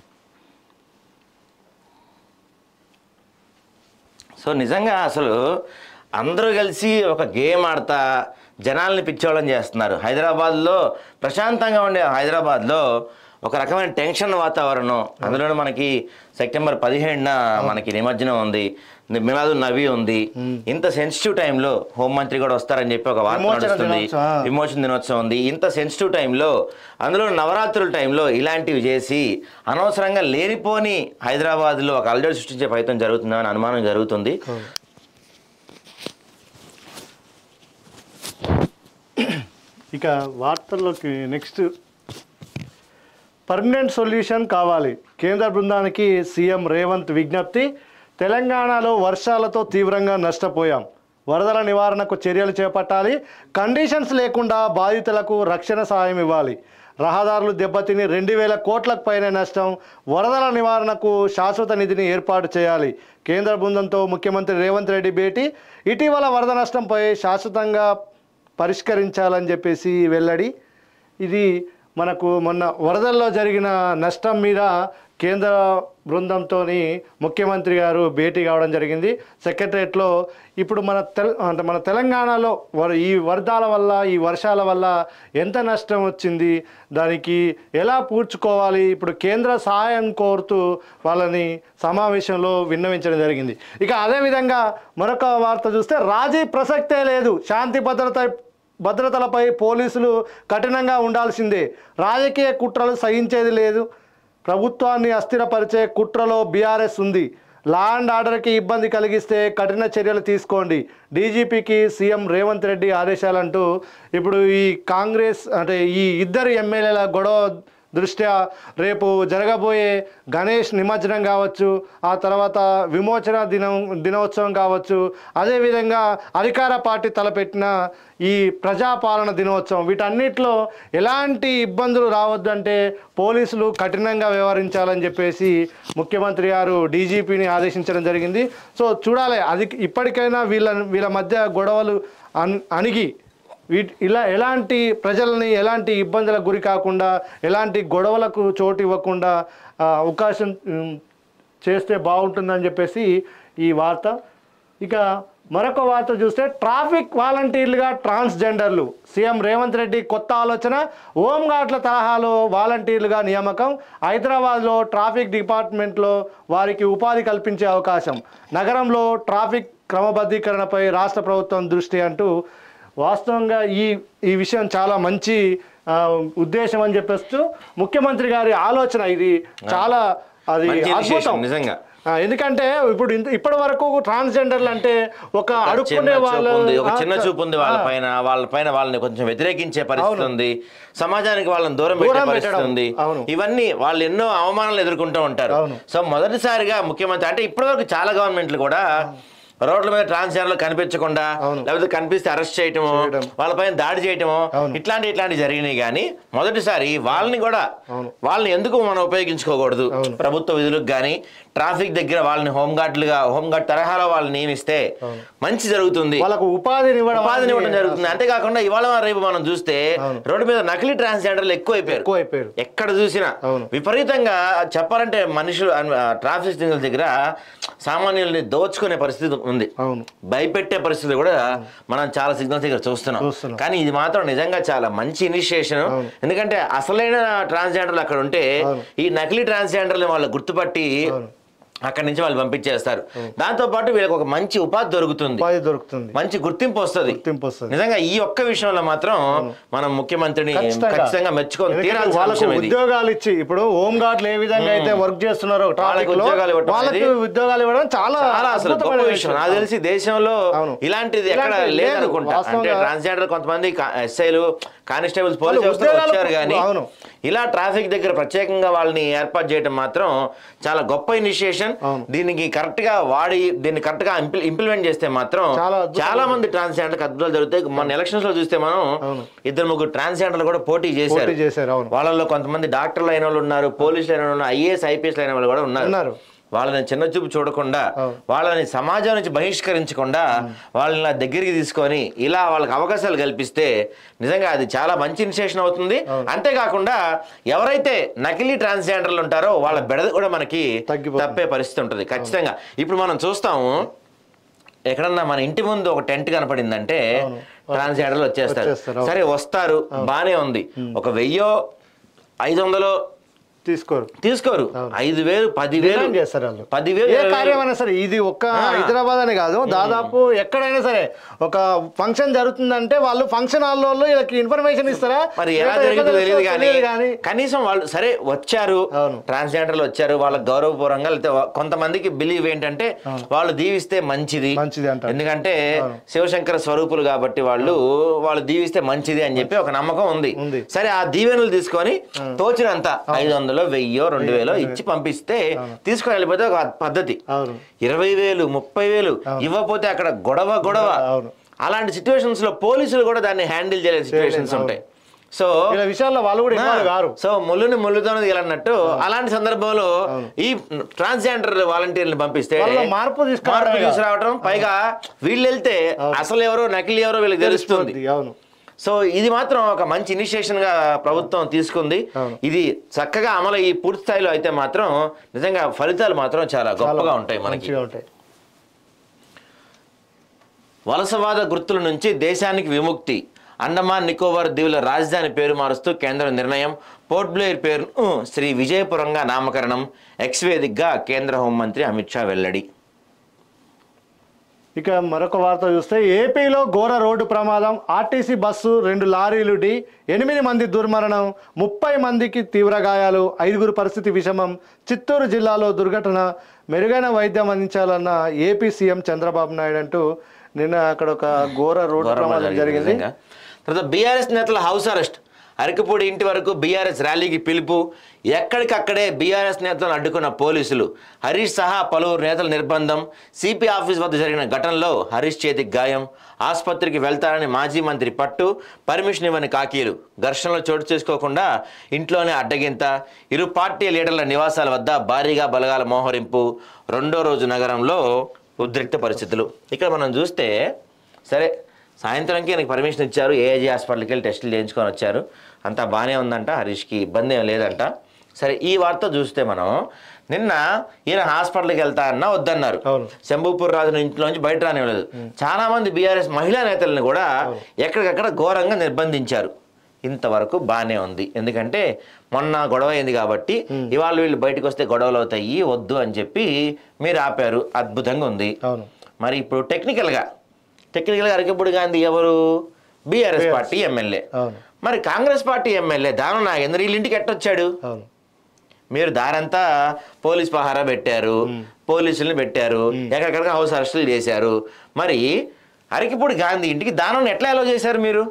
సో నిజంగా అసలు అందరూ కలిసి ఒక గేమ్ ఆడతా జనాల్ని పిచ్చోళ్ళని చేస్తున్నారు హైదరాబాద్లో ప్రశాంతంగా ఉండే హైదరాబాద్లో ఒక రకమైన టెన్షన్ వాతావరణం అందులోనే మనకి సెప్టెంబర్ పదిహేడున మనకి నిమజ్జనం ఉంది మిలాదు నవి ఉంది ఇంత సెన్సిటివ్ టైంలో హోంమంత్రి కూడా వస్తారని చెప్పి ఒక వార్త విమోచన నడుస్తుంది దినోత్సవం, ఆ. విమోచన దినోత్సవం ఉంది ఇంత సెన్సిటివ్ టైంలో అందులో నవరాత్రుల టైంలో ఇలాంటివి చేసి అనవసరంగా లేనిపోని హైదరాబాద్లో ఒక అలజడి సృష్టించే ప్రయత్నం జరుగుతుందని అనుమానం జరుగుతుంది ఇక వార్తల్లోకి నెక్స్ట్ పర్మనెంట్ సొల్యూషన్ కావాలి కేంద్ర బృందానికి సీఎం రేవంత్ విజ్ఞప్తి తెలంగాణలో వర్షాలతో తీవ్రంగా నష్టపోయాం వరదల నివారణకు చర్యలు చేపట్టాలి కండిషన్స్ లేకుండా బాధితులకు రక్షణ సాయం ఇవ్వాలి రహదారులు దెబ్బతిని రెండు వేల కోట్లకు పైన నష్టం వరదల నివారణకు శాశ్వత నిధిని ఏర్పాటు చేయాలి కేంద్ర బృందంతో ముఖ్యమంత్రి రేవంత్ రెడ్డి భేటీ ఇటీవల వరద నష్టంపై శాశ్వతంగా పరిష్కరించాలని చెప్పేసి వెల్లడి ఇది మనకు మొన్న వరదల్లో జరిగిన నష్టం మీద కేంద్ర బృందంతో ముఖ్యమంత్రి గారు భేటీ కావడం జరిగింది సెక్రటరియట్లో ఇప్పుడు మన తెల అంటే మన తెలంగాణలో వర ఈ వరదాల వల్ల ఈ వర్షాల వల్ల ఎంత నష్టం వచ్చింది దానికి ఎలా పూడ్చుకోవాలి ఇప్పుడు కేంద్ర సహాయం కోరుతూ వాళ్ళని సమావేశంలో విన్నవించడం జరిగింది ఇక అదేవిధంగా మరొక వార్త చూస్తే రాజీ ప్రసక్తే లేదు శాంతి భద్రత భద్రతలపై పోలీసులు కఠినంగా ఉండాల్సిందే రాజకీయ కుట్రలు సహించేది లేదు ప్రభుత్వాన్ని అస్థిరపరిచే కుట్రలో బీఆర్ఎస్ ఉంది లా అండ్ ఆర్డర్కి ఇబ్బంది కలిగిస్తే కఠిన చర్యలు తీసుకోండి డీజీపీకి సీఎం రేవంత్ రెడ్డి ఆదేశాలంటూ ఇప్పుడు ఈ కాంగ్రెస్ అంటే ఈ ఇద్దరు ఎమ్మెల్యేల గొడవ దృష్ట్యా రేపు జరగబోయే గణేష్ నిమజ్జనం కావచ్చు ఆ తర్వాత విమోచన దినం దినోత్సవం కావచ్చు అదేవిధంగా అధికార పార్టీ తలపెట్టిన ఈ ప్రజాపాలన దినోత్సవం వీటన్నిటిలో ఎలాంటి ఇబ్బందులు రావద్దంటే పోలీసులు కఠినంగా వ్యవహరించాలని చెప్పేసి ముఖ్యమంత్రి గారు డీజీపీని ఆదేశించడం జరిగింది సో చూడాలి అది ఇప్పటికైనా వీళ్ళ వీళ్ళ మధ్య గొడవలు అన్ అణిగి వీటి ఇలా ఎలాంటి ప్రజల్ని ఎలాంటి ఇబ్బందులకు గురి కాకుండా ఎలాంటి గొడవలకు చోటు ఇవ్వకుండా ఆ, అవకాశం ఉమ్, చేస్తే బాగుంటుందని చెప్పేసి ఈ వార్త ఇక మరొక వార్త చూస్తే ట్రాఫిక్ వాలంటీర్లుగా ట్రాన్స్జెండర్లు సీఎం రేవంత్ రెడ్డి కొత్త ఆలోచన హోంగార్డ్ల తరహాలో వాలంటీర్లుగా నియామకం హైదరాబాద్లో ట్రాఫిక్ డిపార్ట్మెంట్లో వారికి ఉపాధి కల్పించే అవకాశం నగరంలో ట్రాఫిక్ క్రమబద్ధీకరణపై రాష్ట్ర ప్రభుత్వం దృష్టి అంటూ వాస్తవంగా ఈ ఈ విషయం చాలా మంచి ఆ, ఉద్దేశం అని చెప్పేస్తూ ముఖ్యమంత్రి గారి ఆలోచన ఇది చాలా అది మంచి అద్భుతం initiation, నిజంగా. ఆ, ఎందుకంటే ఇప్పుడు ఇంత- ఇప్పటి వరకు ట్రాన్స్జెండర్లు అంటే ఒక అడుక్కునే చిన్న చూపు వాళ్ళు ఉంది ఒక ఆ, చిన్న చూపు ఉంది వాళ్ళ ఆ, పైన వాళ్ళ పైన వాళ్ళని కొంచెం వ్యతిరేకించే పరిస్థితి ఉంది సమాజానికి వాళ్ళని దూరం పెట్టే దూరం పరిస్థితి పెట్టడం. ఉంది అవును. ఇవన్నీ వాళ్ళు ఎన్నో అవమానాలు ఎదుర్కొంటూ ఉంటారు అవును. సో మొదటిసారిగా ముఖ్యమంత్రి అంటే ఇప్పటివరకు చాలా గవర్నమెంట్లు కూడా రోడ్ల మీద ట్రాన్స్జెండర్లు కనిపించకుండా అవును. లేకపోతే కనిపిస్తే అరెస్ట్ చేయటము చేయడం. వాళ్ళపైన దాడి చేయటము అవును. ఇట్లాంటి ఇట్లాంటి జరిగినాయి కానీ మొదటిసారి వాళ్ళని కూడా అవును. వాళ్ళని ఎందుకు మనం ఉపయోగించుకోకూడదు అవును. ప్రభుత్వ విధులకు కానీ ట్రాఫిక్ దగ్గర వాళ్ళని హోంగార్డులుగా హోంగార్డ్ తరహాలో వాళ్ళని నియమిస్తే మంచి జరుగుతుంది వాళ్ళకు ఉపాధిని ఇవ్వడం ఉపాధిని ఇవ్వడం అనేది జరుగుతుంది అంతేకాకుండా ఇవాళ రేపు మనం చూస్తే అవును. రోడ్డు మీద నకిలీ ట్రాన్స్జెండర్లు ఎక్కువైపోయారు ఎక్కువైపోయారు ఎక్కడ చూసినా అవును. విపరీతంగా చెప్పాలంటే మనుషులు అన్- ఆ, ట్రాఫిక్ సిగ్నల్ దగ్గర సామాన్యుల్ని దోచుకునే పరిస్థితి ఉంది అవును భయపెట్టే పరిస్థితి కూడా మనం చాలా సిగ్నల్స్ దగ్గర చూస్తున్నాం చూస్తున్నాం. కానీ ఇది మాత్రం నిజంగా చాలా మంచి ఇనిషియేషన్ అవును. ఎందుకంటే అసలైన ట్రాన్స్జెండర్లు అక్కడ ఉంటే అవును. ఈ నకిలీ ట్రాన్స్జెండర్లు వాళ్ళు గుర్తుపట్టి అవును. అక్కడి నుంచి వాళ్ళు పంపించేస్తారు దాంతో పాటు వీళ్ళకి ఒక మంచి ఉపాధి దొరుకుతుంది ఉపాధి దొరుకుతుంది మంచి గుర్తింపు వస్తుంది గుర్తింపు వస్తుంది నిజంగా ఈ ఒక్క విషయంలో మాత్రం మనం ముఖ్యమంత్రిని ఖచ్చితంగా. ఖచ్చితంగా మెచ్చుకొని ఎందుకంటే తీరాల్సిన వాళ్ళకు అంశం ఇది ఉద్యోగాలు ఇచ్చి ఇప్పుడు హోమ్ గార్డులు ఏ విధంగా అయితే వర్క్ చేస్తున్నారో ట్రాఫిక్ లో ఉద్యోగాలు ఇవ్వటం వాళ్ళకి అనేది ఉద్యోగాలు ఇవ్వడం చాలా చాలా అసలు గొప్ప అద్భుతమైన విషయం నాకు తెలిసి దేశంలో అవును. ఇలాంటిది ఎక్కడ ఇలాంటిది లేదు. లేదనుకుంటా అంటే వాస్తవంగా- ట్రాన్స్జెండర్ కొంతమంది కానిస్టేబుల్స్ కానిస్టేబుల్స్ పోలీస్ వాళ్ళు వ్యవస్థలో ఉద్యోగాలకు- వచ్చారు కానీ అవును. ఇలా ట్రాఫిక్ దగ్గర ప్రత్యేకంగా వాళ్ళని ఏర్పాటు చేయడం మాత్రం చాలా గొప్ప ఇనిషియేషన్ అవును. దీనికి కరెక్ట్ గా వాడి దీన్ని కరెక్ట్ గా ఇంప్లిమెంట్ చేస్తే మాత్రం చాలా అద్భుతంగా చాలా మంది ట్రాన్స్జెండర్ అద్భుతాలు జరుగుతాయి మన ఎలక్షన్స్ లో చూస్తే మనం అవును. ఇద్దరు ముగ్గురు ట్రాన్స్జెండర్లు కూడా పోటీ చేశారు పోటీ చేశారు అవును వాళ్ళలో కొంతమంది డాక్టర్లు అయిన వాళ్ళు ఉన్నారు పోలీసులు అయిన వాళ్ళు ఉన్నారు ఐఏఎస్ ఐపీఎస్ అయిన వాళ్ళు కూడా ఉన్నారు ఉన్నారు. వాళ్ళని చిన్న చూపు చూడకుండా అవును. వాళ్ళని సమాజం నుంచి బహిష్కరించకుండా వాళ్ళని ఇలా దగ్గరికి తీసుకొని ఇలా వాళ్ళకి అవకాశాలు కల్పిస్తే నిజంగా అది చాలా మంచి ఇనిషియేషన్ అవుతుంది అంతేకాకుండా ఎవరైతే నకిలీ ట్రాన్స్జెండర్లు ఉంటారో వాళ్ళ బెడద కూడా మనకి తగ్గిపోతుంది. తప్పే పరిస్థితి ఉంటుంది ఖచ్చితంగా ఇప్పుడు మనం చూస్తాము ఎక్కడన్నా మన ఇంటి ముందు ఒక టెంట్ కనపడిందంటే అవును. ట్రాన్స్జెండర్లు వచ్చేస్తారు వచ్చేస్తారు, అవును. సరే వస్తారు బానే ఉంది ఒక వెయ్యో ఐదు వందలో తీసుకోరు తీసుకోరు అవును. ఐదు వేలు పదివేలు డిమాండ్ చేస్తారు వాళ్ళు పదివేలు ఏ ఇరవై వేలు. కార్యమైనా సరే ఇది ఒక్క హైదరాబాద్ అని కాదు దాదాపు ఎక్కడైనా సరే ఒక ఫంక్షన్ జరుగుతుందంటే వాళ్ళు ఫంక్షన్ హాల్ వాళ్ళు వీళ్ళకి ఇన్ఫర్మేషన్ ఇస్తారా మరి ఎలా లేకపోతే ఎక్కడ జరిగిందో తెలియదు తెలుస్తుందో కానీ తెలియదు కానీ కనీసం వాళ్ళు సరే వచ్చారు అవును. ట్రాన్స్జెండర్లు వచ్చారు వాళ్ళకి గౌరవపూర్వంగా లేకపోతే వా- కొంతమందికి బిలీవ్ ఏంటంటే వాళ్ళు దీవిస్తే మంచిది మంచిది అంటారు. ఎందుకంటే అవును. శివశంకర స్వరూపులు కాబట్టి వాళ్ళు వాళ్ళు దీవిస్తే మంచిది అని చెప్పి ఒక నమ్మకం ఉంది ఉంది. సరే ఆ దీవెనలు తీసుకొని తోచినంత ఐదు వందలు వెయ్యో రెండు వేలో ఇచ్చి పంపిస్తే తీసుకొని వెళ్ళిపోతే ఒక పద్ధతి అవును ఇరవై వేలు ముప్పై వేలు ఇవ్వకపోతే అక్కడ గొడవ గొడవ అవును. అలాంటి సిచ్యువేషన్స్ లో పోలీసులు కూడా దాన్ని హ్యాండిల్ చేయలేని సిచ్యువేషన్స్ అవును. ఉంటాయి సో ఇలా విషయాల్లో వాళ్ళు కూడా ఇన్వాల్వ్ గారు సో ముళ్ళుని ముళ్ళుతోనే తీయాలన్నట్టు అలాంటి సందర్భంలో ఈ ట్రాన్స్జెండర్ వాలంటీర్లు పంపిస్తే వాళ్ళలో మార్పు తీసుకురావడమే మార్పు కాదు. తీసుకురావడం పైగా వీళ్ళు వెళ్తే అసలు ఎవరో నకిలీ ఎవరో వీళ్ళకి తెలుస్తుంది తెలిసిపోద్ది, అవును సో ఇది మాత్రం ఒక మంచి ఇనిషియేషన్ గా ప్రభుత్వం తీసుకుంది అవును. ఇది చక్కగా అమలు ఈ పూర్తి స్థాయిలో అయితే మాత్రం నిజంగా ఫలితాలు మాత్రం చాలా గొప్పగా ఉంటాయి మనకి మంచిగా ఉంటాయి వలసవాద గుర్తుల నుంచి దేశానికి విముక్తి అండమాన్ నికోబార్ దీవుల రాజధాని పేరు మారుస్తూ కేంద్ర నిర్ణయం పోర్ట్ బ్లేయర్ పేరును శ్రీ విజయపురంగా నామకరణం ఎక్స్ వేదికగా కేంద్ర హోంమంత్రి అమిత్ షా వెల్లడి ఇక మరొక వార్త చూస్తే ఏపీలో ఘోర రోడ్డు ప్రమాదం ఆర్టీసీ బస్సు రెండు లారీలు ఢీ ఎనిమిది మంది దుర్మరణం ముప్పై మందికి తీవ్ర గాయాలు ఐదుగురు పరిస్థితి విషమం చిత్తూరు జిల్లాలో దుర్ఘటన మెరుగైన వైద్యం అందించాలన్న ఏపీ సీఎం చంద్రబాబు నాయుడు అంటూ నిన్న అక్కడ ఒక ఘోర రోడ్డు ఘోరమా ప్రమాదం జరిగింది నిజంగా. తర్వాత బీఆర్ఎస్ నేతల హౌస్ అరెస్ట్ అరకపూడి ఇంటి వరకు బీఆర్ఎస్ ర్యాలీకి పిలుపు ఎక్కడికక్కడే బీఆర్ఎస్ నేతలను అడ్డుకున్న పోలీసులు హరీష్ సహా పలువురు నేతల నిర్బంధం సిపి ఆఫీస్ వద్ద జరిగిన ఘటనలో హరీష్ చేతికి గాయం ఆసుపత్రికి వెళ్తారని మాజీ మంత్రి పట్టు పర్మిషన్ ఇవ్వని కాకీలు ఘర్షణలో చోటు చేసుకోకుండా ఇంట్లోనే అడ్డగింత ఇరు పార్టీ లీడర్ల నివాసాల వద్ద భారీగా బలగాల మోహరింపు రెండో రోజు నగరంలో ఉద్రిక్త పరిస్థితులు ఇక్కడ మనం చూస్తే సరే సాయంత్రంకి ఆయనకి పర్మిషన్ ఇచ్చారు ఏఐజీ హాస్పిటల్కి వెళ్ళి టెస్టులు చేయించుకొని వచ్చారు అంతా బాగానే ఉందంట హరీష్కి ఇబ్బంది ఏం లేదంట సరే ఈ వార్త చూస్తే మనం నిన్న ఈయన హాస్పిటల్కి వెళ్తా అన్నా వద్దన్నారు అవును. శంభూపూర్ రాజు ఇంట్లోంచి బయట రానివ్వలేదు చాలా మంది బీఆర్ఎస్ మహిళా నేతలను కూడా ఎక్కడికక్కడ ఘోరంగా నిర్బంధించారు ఇంతవరకు బాగానే ఉంది ఎందుకంటే మొన్న గొడవ అయింది కాబట్టి ఇవాళ వీళ్ళు బయటకు వస్తే గొడవలు అవుతాయి వద్దు అని చెప్పి మీరు ఆపారు అద్భుతంగా ఉంది అవును మరి ఇప్పుడు టెక్నికల్గా టెక్నికల్గా అరకపూడి గాంధీ ఎవరు బీఆర్ఎస్ పార్టీ ఎమ్మెల్యే అవును మరి కాంగ్రెస్ పార్టీ ఎమ్మెల్యే దానం నాగేంద్ర వీళ్ళ ఇంటికి ఎట్టొచ్చాడు అవును మీరు దారంతా పోలీస్ పహారా పెట్టారు పోలీసుల్ని పెట్టారు ఎక్కడికక్కడ హౌస్ అరెస్టులు చేశారు మరి అరకిపూడి గాంధీ ఇంటికి దానం ఎట్లా అలో చేశారు మీరు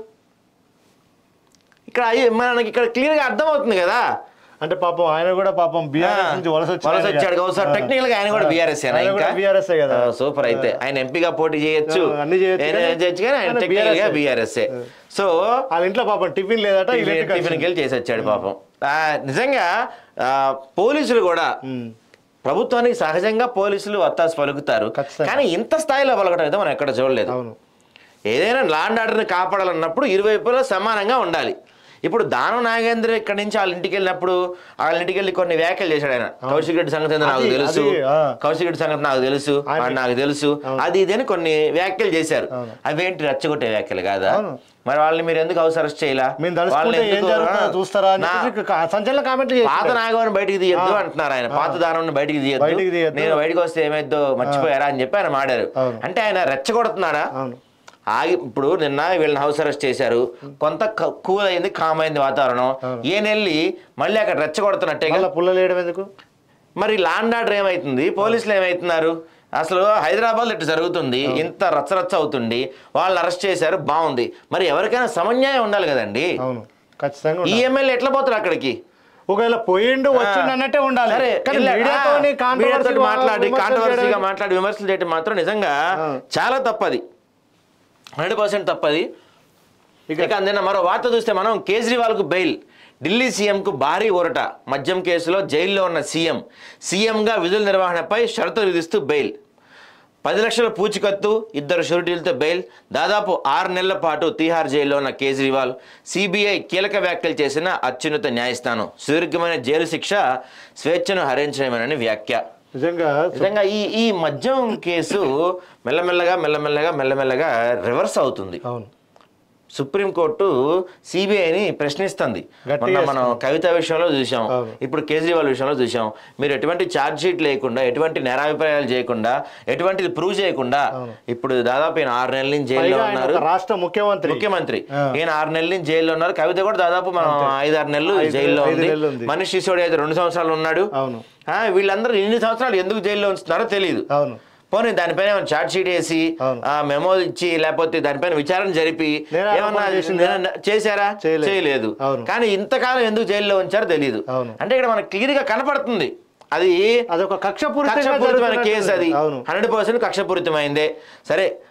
ఇక్కడ అయ్యి- మనకి ఇక్కడ క్లియర్గా అర్థమవుతుంది కదా అంటే పాపం ఆయన కూడా పాపం బీఆర్ఎస్ నుంచి వలస వచ్చాడు వలస వచ్చాడు కదా సార్ టెక్నికల్ గా ఆయన కూడా బీఆర్ఎస్ ఆయన కూడా BRS ఏ కదా. సూపర్ అయితే ఆయన ఎంపీగా పోటీ చేయొచ్చు ఆ, అన్ని చేయొచ్చు ఆయన కానీ చేయొచ్చు కానీ ఆయన ఆయన టెక్నికల్ గా BRS. బీఆర్ఎస్ సో వాళ్ళ ఇంట్లో పాపం టిఫిన్ లేదట వీళ్ళ ఇంటికి టిఫిన్కి వచ్చింది. వెళ్ళి చేసి వచ్చాడు పాపం ఆ, నిజంగా ఆ, పోలీసులు కూడా ఉమ్. ప్రభుత్వానికి సహజంగా పోలీసులు వత్తాసు పలుకుతారు ఖచ్చితంగా. కానీ ఇంత స్థాయిలో పలకడం అయితే మనం ఎక్కడ చూడలేదు అవును ఏదైనా లాండ్ ఆర్డర్ని కాపాడాలన్నప్పుడు ఇరువైపులా సమానంగా ఉండాలి ఇప్పుడు దానం నాగేంద్ర ఇక్కడి నుంచి వాళ్ళ ఇంటికి వెళ్ళినప్పుడు వాళ్ళ ఇంటికి వెళ్ళి కొన్ని వ్యాఖ్యలు చేశాడు ఆయన కౌశిక్ రెడ్డి సంగతి ఏందో నాకు అది- తెలుసు అది, ఆ. కౌశిక్ రెడ్డి సంగతి నాకు తెలుసు ఆయన- వాడు నాకు తెలుసు అది ఇది అని కొన్ని వ్యాఖ్యలు చేశారు అవును. అవేంటి రెచ్చగొట్టే వ్యాఖ్యలు కాదా అవును. మరి వాళ్ళని మీరు ఎందుకు హౌస్ అరెస్ట్ చేయాల మేము తలుచుకుంటే ఏం జరుగుతుందో చూస్తారా అని చెప్పేసి కా- సంచలన కామెంట్లు పాత చేశారు నాగవారిని బయటికి తీయద్దు అంటున్నారు ఆయన పాత దానం బయటికి తీయద్దు బయటికి తీయొద్దు. నేను బయటకు వస్తే ఏమైద్దో మర్చిపోయారా అని చెప్పి ఆయన మాడారు అవును. అంటే ఆయన రెచ్చగొడుతున్నాడా అవును ఆగి ఇప్పుడు నిన్న వీళ్ళని హౌస్ అరెస్ట్ చేశారు కొంత క- కూల్ అయింది కామ్ అయింది వాతావరణం ఈయన వెళ్ళి మళ్ళీ అక్కడ రెచ్చగొడుతున్నట్టే మళ్ళీ పుల్లలు వేయడం ఎందుకు మరి లాండ్ ఆర్డర్ ఏమైతుంది పోలీసులు ఏమైతున్నారు అసలు హైదరాబాద్ ఇట్లా జరుగుతుంది ఇంత రచ్చరచ్చ అవుతుంది వాళ్ళని అరెస్ట్ చేశారు బాగుంది మరి ఎవరికైనా సమన్యాయం ఉండాలి కదండి అవును ఖచ్చితంగా ఈ ఉండాలి. ఎమ్మెల్యే ఎట్లా పోతారు అక్కడికి ఒకవేళ పోయిండు వచ్చిండు అన్నట్టే ఉండాలి సరే కానీ ఇలా- మీడియాతోని ఆ, controversy మీడియాతోటి మాట్లాడి విమర్శలు కాంట్రవర్సీగా చేయడం- మాట్లాడి విమర్శలు చేయడం మాత్రం నిజంగా ఆ. చాలా తప్పది హండ్రెడ్ పర్సెంట్ తప్పది ఇక అందిన మరో వార్త చూస్తే మనం కేజ్రీవాల్కు బెయిల్ ఢిల్లీ సీఎంకు భారీ ఊరట మద్యం కేసులో జైల్లో ఉన్న సీఎం సీఎంగా విధుల నిర్వహణపై షరతులు విధిస్తూ బెయిల్ పది లక్షల పూచికత్తు ఇద్దరు షూరిటీలతో బెయిల్ దాదాపు ఆరు నెలల పాటు తీహార్ జైల్లో ఉన్న కేజ్రీవాల్ సిబిఐ కీలక వ్యాఖ్యలు చేసిన అత్యున్నత న్యాయస్థానం సుదీర్ఘమైన జైలు శిక్ష స్వేచ్ఛను హరించడమేనని వ్యాఖ్య నిజంగా నిజంగా ఈ ఈ మద్యం కేసు మెల్లమెల్లగా మెల్లమెల్లగా మెల్లమెల్లగా రివర్స్ అవుతుంది అవును సుప్రీంకోర్టు సిబిఐని ప్రశ్నిస్తుంది గట్టిగా మొన్న మనం కవిత విషయంలో చూసాం అవును. ఇప్పుడు కేజ్రీవాల్ విషయంలో చూసాం మీరు ఎటువంటి ఛార్జ్ షీట్ లేకుండా ఎటువంటి నేరాభిప్రాయాలు చేయకుండా ఎటువంటిది ప్రూవ్ చేయకుండా ఇప్పుడు దాదాపు ఈయన ఆరు నెలల నుంచి జైల్లో పైగా ఆయన ఉన్నారు ఒక రాష్ట్ర ముఖ్యమంత్రి ముఖ్యమంత్రి ఆ. ఈయన ఆరు నెలల నుంచి జైల్లో ఉన్నారు కవిత కూడా దాదాపు మనం ఐదారు నెలలు ఐదు- జైల్లో ఐదు ఉంది నెలలు ఉంది. మనీష్ సిసోడి అయితే రెండు సంవత్సరాలు ఉన్నాడు అవును ఆ, వీళ్ళందరూ ఇన్ని సంవత్సరాలు ఎందుకు జైల్లో ఉంచుతున్నారో తెలియదు అవును పోనీ దానిపైన ఏమైనా చార్జ్ షీట్ వేసి అవును. ఆ మెమో ఇచ్చి లేకపోతే దానిపైన విచారణ జరిపి నేరారోపణ ఏమన్నా చేసిందా? నేర- చేశారా చేయలేదు. చేయలేదు అవును. కానీ ఇంతకాలం ఎందుకు జైల్లో ఉంచారో తెలియదు అవును. అంటే ఇక్కడ మనకు క్లియర్ గా కనపడుతుంది అది అదొక కక్షపూరితంగా కక్షపూరితమైన జరుగుతున్నట్టు కేసు అది అవును హండ్రెడ్ పర్సెంట్ కక్షపూరితమైందే సరే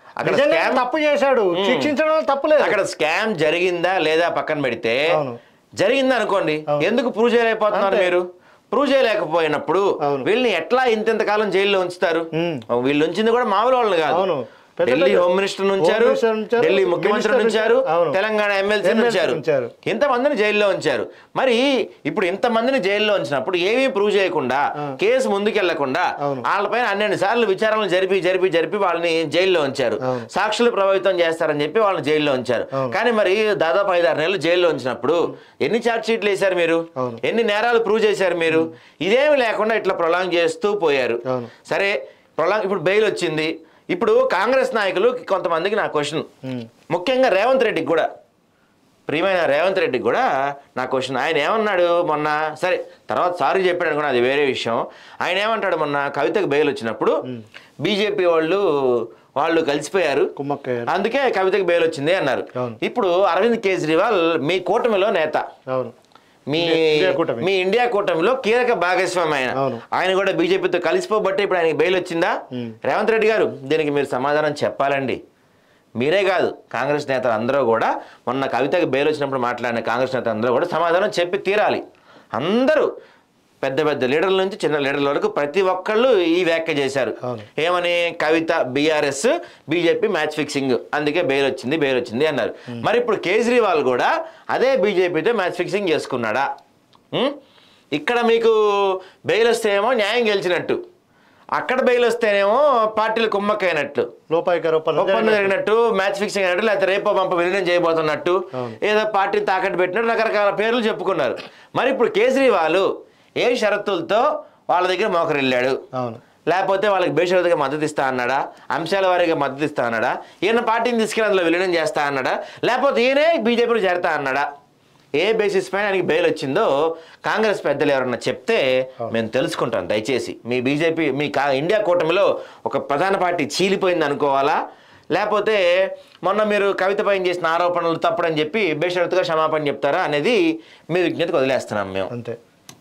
అక్కడ నిజంగా స్కామ్ తప్పు చేశాడు శిక్షించడం తప్పులేదు అక్కడ స్కామ్ జరిగిందా లేదా పక్కన పెడితే అవును. జరిగింది అనుకోండి అవును. ఎందుకు ప్రూవ్ చేయలేకపోతున్నారు అంతే. మీరు ప్రూవ్ చేయలేకపోయినప్పుడు అవును. వీళ్ళని ఎట్లా ఇంత కాలం జైల్లో ఉంచుతారు ఉమ్. వీళ్ళు ఉంచింది కూడా మామూలు వాళ్ళని కాదు అవును. పెద్ద ఢిల్లీ పెద్ద- హోమ్ మినిస్టర్ ఉంచారు హోమ్ మినిస్టర్ ఉంచారు, ఢిల్లీ ముఖ్యమంత్రి మినిస్టర్ ఉంచారు అవును. తెలంగాణ ఎమ్మెల్సీ ఎమ్మెల్సీ ఉంచారు ఉంచారు. ఇంతమందిని జైల్లో ఉంచారు మరి ఇప్పుడు ఇంతమందిని జైల్లో ఉంచినప్పుడు ఏమీ ప్రూవ్ చేయకుండా కేసు ముందుకెళ్లకుండా అవును. వాళ్ళపైన అన్నెన్ని సార్లు విచారణలు జరిపి జరిపి జరిపి వాళ్ళని జైల్లో ఉంచారు అవును. సాక్షులు ప్రభావితం చేస్తారని చెప్పి వాళ్ళని జైల్లో ఉంచారు అవును. కానీ మరి దాదాపు ఐదారు నెలలు జైల్లో ఉంచినప్పుడు ఎన్ని ఛార్జ్ షీట్లు వేశారు మీరు అవును. ఎన్ని నేరాలు ప్రూవ్ చేశారు మీరు ఇదేమి లేకుండా ఇట్లా ప్రొలాంగ్ చేస్తూ పోయారు అవును. సరే ప్రొలాంగ్ ఇప్పుడు బెయిల్ వచ్చింది ఇప్పుడు కాంగ్రెస్ నాయకులు కొంతమందికి నా క్వశ్చన్ ఉమ్. ముఖ్యంగా రేవంత్ రెడ్డికి కూడా ప్రియమైన రేవంత్ రెడ్డికి కూడా నా క్వశ్చన్ ఆయన ఏమన్నాడు మొన్న సరే తర్వాత సారీ చెప్పాడు అనుకున్నా అది వేరే విషయం ఆయన ఏమంటాడు మొన్న కవితకు బెయిల్ వచ్చినప్పుడు బీజేపీ వాళ్ళు వాళ్ళు కలిసిపోయారు కుమ్మక్కయ్యారు అందుకే కవితకి బెయిల్ వచ్చింది అన్నారు అవును. ఇప్పుడు అరవింద్ కేజ్రీవాల్ మీ కూటమిలో నేత అవును మీ ఇండియా కూటమి. మీ ఇండియా కూటమిలో కీలక భాగస్వామి ఆయన అవును. ఆయన కూడా బీజేపీతో కలిసిపోబట్టి ఇప్పుడు ఆయనకి బెయిల్ వచ్చిందా ఉమ్. రేవంత్ రెడ్డి గారు దీనికి మీరు సమాధానం చెప్పాలండి మీరే కాదు కాంగ్రెస్ నేతలు అందరూ కూడా మొన్న కవితకి బెయిల్ వచ్చినప్పుడు మాట్లాడిన కాంగ్రెస్ నేతలు అందరూ కూడా సమాధానం చెప్పి తీరాలి అందరూ పెద్ద పెద్ద లీడర్ల నుంచి చిన్న లీడర్ల వరకు ప్రతి ఒక్కళ్ళు ఈ వ్యాఖ్య చేశారు అవును. ఏమని Kavitha BRS BJP match fixing అందుకే బెయిల్ వచ్చింది బెయిల్ వచ్చింది అన్నారు మరి ఇప్పుడు కేజ్రీవాల్ కూడా అదే బీజేపీతో మ్యాచ్ ఫిక్సింగ్ చేసుకున్నాడా ఉం? ఇక్కడ మీకు బెయిల్ వస్తే ఏమో న్యాయం గెలిచినట్టు అక్కడ బెయిల్ వస్తేనేమో పార్టీలు కుమ్మక్కైనట్లు లోపాయికారు ఒప్పందం ఒప్పందం జరిగినట్టు. జరిగినట్టు మ్యాచ్ ఫిక్సింగ్ అయినట్టు లేకపోతే రేపో పంప విలీనం చేయబోతున్నట్టు అవును. ఏదో పార్టీని తాకట్టు పెట్టినట్టు రకరకాల పేర్లు చెప్పుకున్నారు మరి ఇప్పుడు కేజ్రీవాల్ ఏ షరతులతో వాళ్ళ దగ్గర మోకరిల్లాడు అవును లేకపోతే వాళ్ళకి బేషరతుగా మద్దతు ఇస్తా అన్నాడా అంశాల వారీగా మద్దతు ఇస్తా అన్నాడా ఈయన పార్టీని తీసుకెళ్ళి అందులో విలీనం చేస్తా అన్నాడా లేకపోతే ఈయనే బీజేపీలో చేరతా అన్నాడా ఏ బేసిస్ పైన ఆయనకి బెయిల్ వచ్చిందో కాంగ్రెస్ పెద్దలు ఎవరన్నా చెప్తే మేము తెలుసుకుంటాం దయచేసి మీ బీజేపీ మీ కా ఇండియా కూటమిలో ఒక ప్రధాన పార్టీ చీలిపోయింది అనుకోవాలా లేకపోతే మొన్న మీరు కవిత పైన చేసిన ఆరోపణలు తప్పడని చెప్పి బేషరతుగా క్షమాపణ చెప్తారా అనేది మీ విజ్ఞతకు వదిలేస్తున్నాం మేము అంతే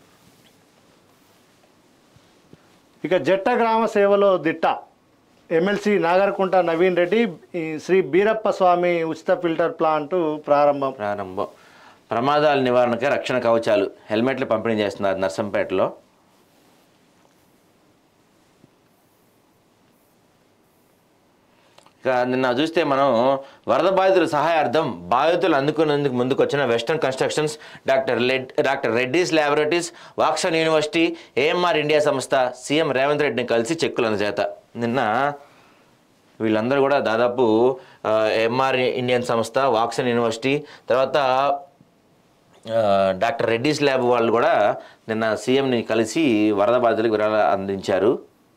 ఇక జట్ట గ్రామ సేవలో దిట్ట ఎమ్మెల్సీ నాగర్కుంట నవీన్ రెడ్డి ఈ శ్రీ బీరప్ప స్వామి ఉచిత ఫిల్టర్ ప్లాంట్ ప్రారంభం ప్రారంభం ప్రమాదాల నివారణకి రక్షణ కవచాలు హెల్మెట్లు పంపిణీ చేస్తున్నారు నర్సంపేటలో ఇక నిన్న చూస్తే మనం వరద బాధితుల సహాయార్థం బాధితులు అందుకునేందుకు ముందుకు వచ్చిన వెస్టర్న్ కన్స్ట్రక్షన్స్ డాక్టర్ లెడ్ doctor Reddy's laboratories Woxsen university AMR India సంస్థ సీఎం రేవంత్ రెడ్డిని కలిసి చెక్కుల అందజేత నిన్న వీళ్ళందరూ కూడా దాదాపు ఎంఆర్ ఇండియన్ సంస్థ వాక్సన్ యూనివర్సిటీ తర్వాత ఆ, డాక్టర్ రెడ్డిస్ ల్యాబ్ వాళ్ళు కూడా నిన్న సీఎంని కలిసి వరద బాధితులకు విరాళాలు అందించారు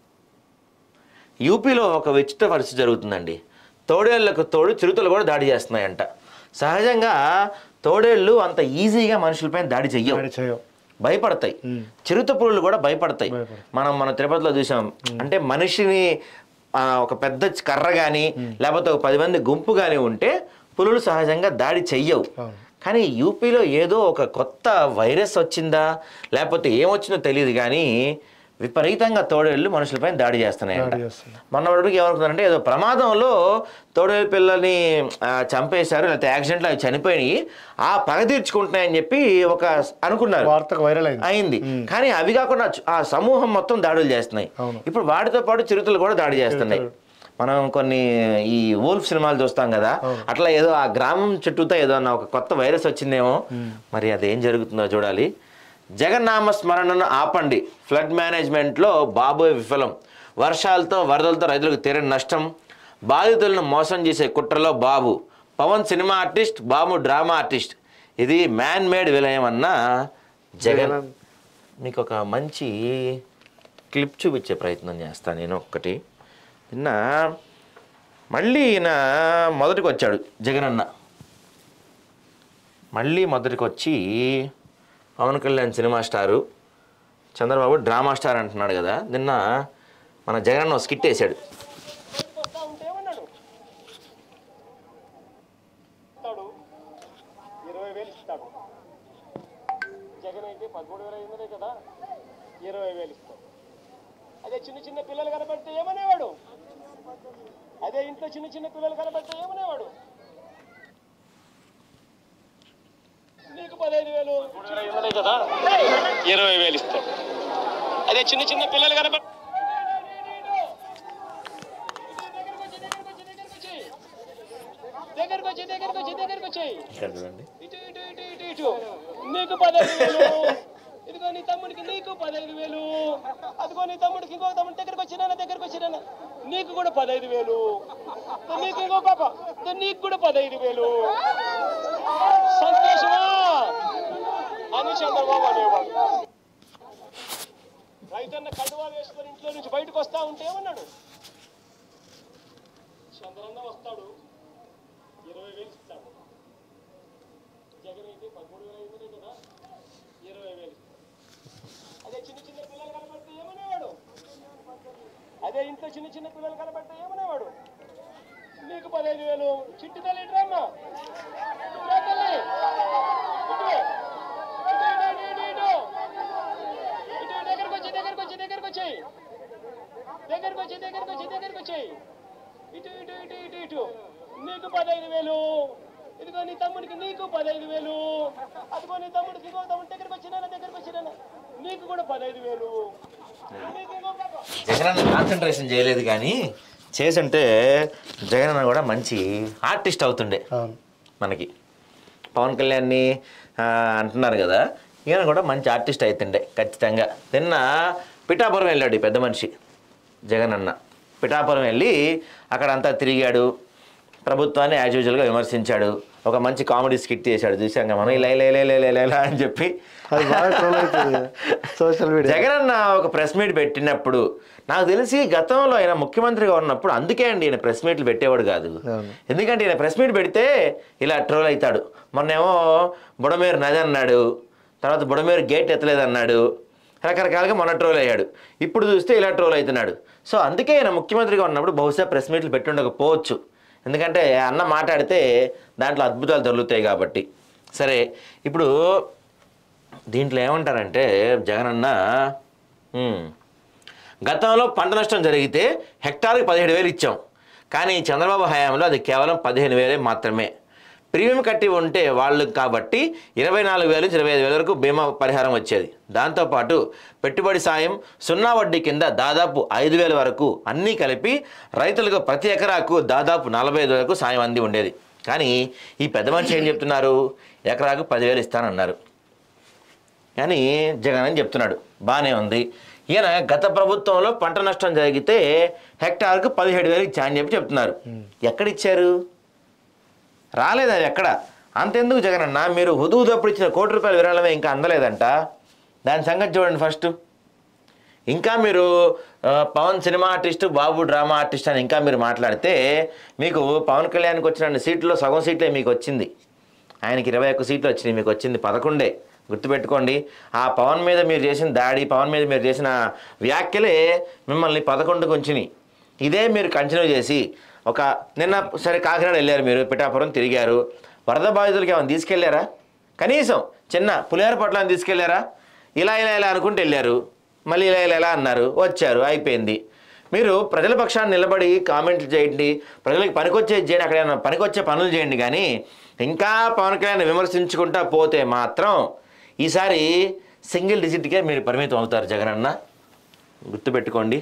యూపీలో ఒక విచిత్ర పరిస్థితి జరుగుతుందండి తోడేళ్లకు తోడు చిరుతలు కూడా దాడి చేస్తున్నాయంట సహజంగా తోడేళ్ళు అంత ఈజీగా మనుషులపైన దాడి చెయ్యవు దాడి చేయవు భయపడతాయి చిరుత పులులు కూడా భయపడతాయి భయపడతాయి. మనం మన తిరుపతిలో చూసాం అంటే మనిషిని ఆ, ఒక పెద్ద కర్ర కానీ లేకపోతే ఒక పది మంది గుంపు కానీ ఉంటే పులులు సహజంగా దాడి చెయ్యవు అవును. కానీ యూపీలో ఏదో ఒక కొత్త వైరస్ వచ్చిందా లేకపోతే ఏమొచ్చిందో తెలియదు కానీ విపరీతంగా తోడేళ్ళు మనుషులపైన దాడి చేస్తున్నాయంట దాడి చేస్తున్నాయి. మొన్న వరకు ఏమనుకుందంటే ఏదో ప్రమాదంలో తోడేలు పిల్లల్ని ఆ, చంపేశారు లేకపోతే యాక్సిడెంట్లో అవి చనిపోయి ఆ పగ తీర్చుకుంటున్నాయని చెప్పి ఒక అనుకున్నారు వార్తకు వైరల్ అయింది అయింది కానీ అవి కాకుండా చు- ఆ సమూహం మొత్తం దాడులు చేస్తున్నాయి అవును. ఇప్పుడు వాటితో పాటు చిరుతలు కూడా దాడి చేస్తున్నాయి మనం కొన్ని ఈ వూల్ఫ్ సినిమాలు చూస్తాం కదా అట్లా ఏదో ఆ గ్రామం చుట్టూతో ఏదో అన్న ఒక కొత్త వైరస్ వచ్చిందేమో మరి అదేం జరుగుతుందో చూడాలి జగన్నామ స్మరణను ఆపండి ఫ్లడ్ మేనేజ్మెంట్లో బాబోయ్ విఫలం వర్షాలతో వరదలతో రైతులకు తీరని నష్టం బాధితులను మోసం చేసే కుట్రలో Babu Pawan cinema artist Babu drama artist ఇది మ్యాన్ మేడ్ విలయం అన్న జగన్ మీకు ఒక మంచి క్లిప్ చూపించే ప్రయత్నం చేస్తాను నేను ఒక్కటి నిన్న మళ్ళీ ఈయన మొదటికి వచ్చాడు జగన్ అన్న మళ్ళీ మొదటికి వచ్చి Pawan Kalyan cinema star Chandrababu drama star అంటున్నాడు కదా నిన్న మన జగన్ అన్న ఒక స్కిట్ వేసాడు వస్తా ఉంటే ఏమన్నాడు ఇస్తాడు ఇరవై వేలు ఇస్తాడు జగన్ అయితే పదమూడు వేల ఐదు కదా ఇరవై వేలు ఇస్తాడు అదే చిన్న చిన్న పిల్లలు కనబడితే ఏమనేవాడు అదే ఇంట్లో చిన్న చిన్న పిల్లలు కనబడితే ఏమనేవాడు నీకు పదహైదు వేలు ఉన్నాయి కదా ఇరవై వేలు ఇస్తాడు అదే చిన్న చిన్న పిల్లలు కనబడి దగ్గరకు వచ్చి దగ్గరకు వచ్చి దగ్గరకు వచ్చి ఇక్కడ చూడండి ఇటు ఇటు ఇటు ఇటు ఇటు నీకు పదహైదు వేలు ఇదిగో నీ తమ్ముడికి నీకు పదహైదు వేలు అదిగో నీ తమ్ముడికి ఇంకో తమ్ముడి దగ్గరకు వచ్చినా దగ్గరకు వచ్చినా నీకు కూడా పదహైదు వేలు దో నీకు ఇంకో పాప దో నీకు కూడా పదహైదు వేలు సంతోషమా అని చంద్రబాబు అనేవాడు రైతన్న కండువా వేసుకొని ఇంట్లో నుంచి బయటకు వస్తా ఉంటే ఏమన్నాడు చంద్రన్న వస్తాడు ఇరవై వేలు ఇస్తాడు జగన్ అయితే పదమూడు వేల ఐదు వందలే కదా ఇరవై వేలు ఇస్తాడు. అదే చిన్న చిన్న పిల్లలు కనబడితే ఏమనేవాడు అదే ఇంట్లో చిన్న చిన్న పిల్లలు కనబడితే ఏమనేవాడు నీకు పదహైదు వేలు చిట్టి తల్లి ఇటు రామ్మా. ఇటు రా తల్లి. ఇటు. ఇటు, ఇటు, ఇటు, ఇటు, ఇటు. ఇటు, దగ్గరకు వచ్చి దగ్గరకు వచ్చి దగ్గరకు వచ్చి దగ్గరకు వచ్చి దగ్గరకు వచ్చి దగ్గరకు వచ్చి ఇటు ఇటు ఇటు ఇటు ఇటు నీకు పదహైదు వేలు ఇదిగో నీ తమ్ముడికి నీకు పదహైదు వేలు అదిగో నీ తమ్ముడికి ఇంకో తమ్ముడి దగ్గరకు వచ్చినా దగ్గరకు వచ్చినా నీకు కూడా పదహైదు వేలు నీకు ఇంకో పాప. జగన్ అన్న కాన్సన్ట్రేషన్ చేయలేదు కానీ చేసుంటే జగన్ అన్న కూడా మంచి ఆర్టిస్ట్ అవుతుండే అవును మనకి పవన్ కళ్యాణ్ని ఆ, అంటున్నారు కదా ఈయన కూడా మంచి ఆర్టిస్ట్ అవుతుండే ఖచ్చితంగా నిన్న పిఠాపురం వెళ్ళాడు ఈ పెద్ద మనిషి జగన్ అన్న పిఠాపురం వెళ్ళి అక్కడ అంతా తిరిగాడు ప్రభుత్వాన్ని యాజ్ యూజువల్గా విమర్శించాడు ఒక మంచి కామెడీ స్కిట్ చేశాడు చూసాం కదా మనం ఇలా ఇలా ఇలా ఇలా ఇలా ఇలా అని చెప్పి అది బాగా ట్రోల్ అవుతుంది సోషల్ మీడియా జగన్ అన్న ఒక ప్రెస్ మీట్ పెట్టినప్పుడు నాకు తెలిసి గతంలో ఆయన ముఖ్యమంత్రిగా ఉన్నప్పుడు అందుకే అండి ఈయన ప్రెస్ మీట్లు పెట్టేవాడు కాదు అవును. ఎందుకంటే ఈయన ప్రెస్ మీట్ పెడితే ఇలా ట్రోల్ అవుతాడు మొన్నేమో బుడమేరు నది అన్నాడు తర్వాత బుడమేరు గేట్ ఎత్తలేదు అన్నాడు రకరకాలుగా మొన్న ట్రోల్ అయ్యాడు ఇప్పుడు చూస్తే ఇలా ట్రోల్ అవుతున్నాడు సో అందుకే ఆయన ముఖ్యమంత్రిగా ఉన్నప్పుడు బహుశా ప్రెస్ మీట్లు పెట్టి ఉండకపోవచ్చు ఎందుకంటే అన్న మాట్లాడితే దాంట్లో అద్భుతాలు దొరుకుతాయి కాబట్టి సరే ఇప్పుడు దీంట్లో ఏమంటారంటే జగనన్న ఉమ్, గతంలో పంట నష్టం జరిగితే హెక్టార్కి పదిహేడు వేలు ఇచ్చాం కానీ చంద్రబాబు హయాంలో అది కేవలం పదిహేను వేలే మాత్రమే ప్రీమియం కట్టి ఉంటే వాళ్ళు కాబట్టి ఇరవై నాలుగు వేల నుంచి ఇరవై ఐదు వేల వరకు బీమా పరిహారం వచ్చేది దాంతోపాటు పెట్టుబడి సాయం సున్నా వడ్డీ కింద దాదాపు ఐదు వేల వరకు అన్నీ కలిపి రైతులకు ప్రతి ఎకరాకు దాదాపు నలభై ఐదు వరకు సాయం అంది ఉండేది కానీ ఈ పెద్ద మనిషి ఏం చెప్తున్నారు ఎకరాకు పదివేలు ఇస్తానన్నారు అని జగన్ అని చెప్తున్నాడు బాగానే ఉంది ఈయన గత ప్రభుత్వంలో పంట నష్టం జరిగితే హెక్టార్కు పదిహేడు వేలు ఇచ్చా అని చెప్పి చెప్తున్నారు ఎక్కడిచ్చారు రాలేదు అది ఎక్కడ అంతెందుకు జగన్ అన్న మీరు హుదుహుదప్పుడు ఇచ్చిన కోటి రూపాయల విరాళమే ఇంకా అందలేదంట దాని సంగతి చూడండి ఫస్ట్ ఇంకా మీరు ఆ, Pawan cinema artist Babu drama artist అని ఇంకా మీరు మాట్లాడితే మీకు పవన్ కళ్యాణ్కి వచ్చిన సీట్లో సగం సీట్లే మీకు వచ్చింది ఆయనకి ఇరవై ఒక్క సీట్లు వచ్చినాయి మీకు వచ్చింది పదకొండే గుర్తుపెట్టుకోండి ఆ పవన్ మీద మీరు చేసిన దాడి పవన్ మీద మీరు చేసిన వ్యాఖ్యలే మిమ్మల్ని పదకొండుకు ఉంచినాయి ఇదే మీరు కంటిన్యూ చేసి ఒక నిన్న సరే కాకినాడ వెళ్ళారు మీరు పిఠాపురం తిరిగారు వరద బాధితులకి ఏమైనా తీసుకెళ్లారా కనీసం చిన్న పులిహార పొట్లాన్ని తీసుకెళ్లారా ఇలా ఇలా ఇలా అనుకుంటూ వెళ్ళారు మళ్ళీ ఇలా ఇలా ఇలా అన్నారు వచ్చారు అయిపోయింది మీరు ప్రజల పక్షాన్ని నిలబడి కామెంట్లు చేయండి ప్రజలకు పనికొచ్చేది చేయండి అక్కడ ఏమైనా పనికొచ్చే పనులు చేయండి కానీ ఇంకా పవన్ కళ్యాణ్ విమర్శించుకుంటా పోతే మాత్రం ఈసారి సింగిల్ డిజిట్కే మీరు పరిమితం అవుతారు జగనన్న గుర్తుపెట్టుకోండి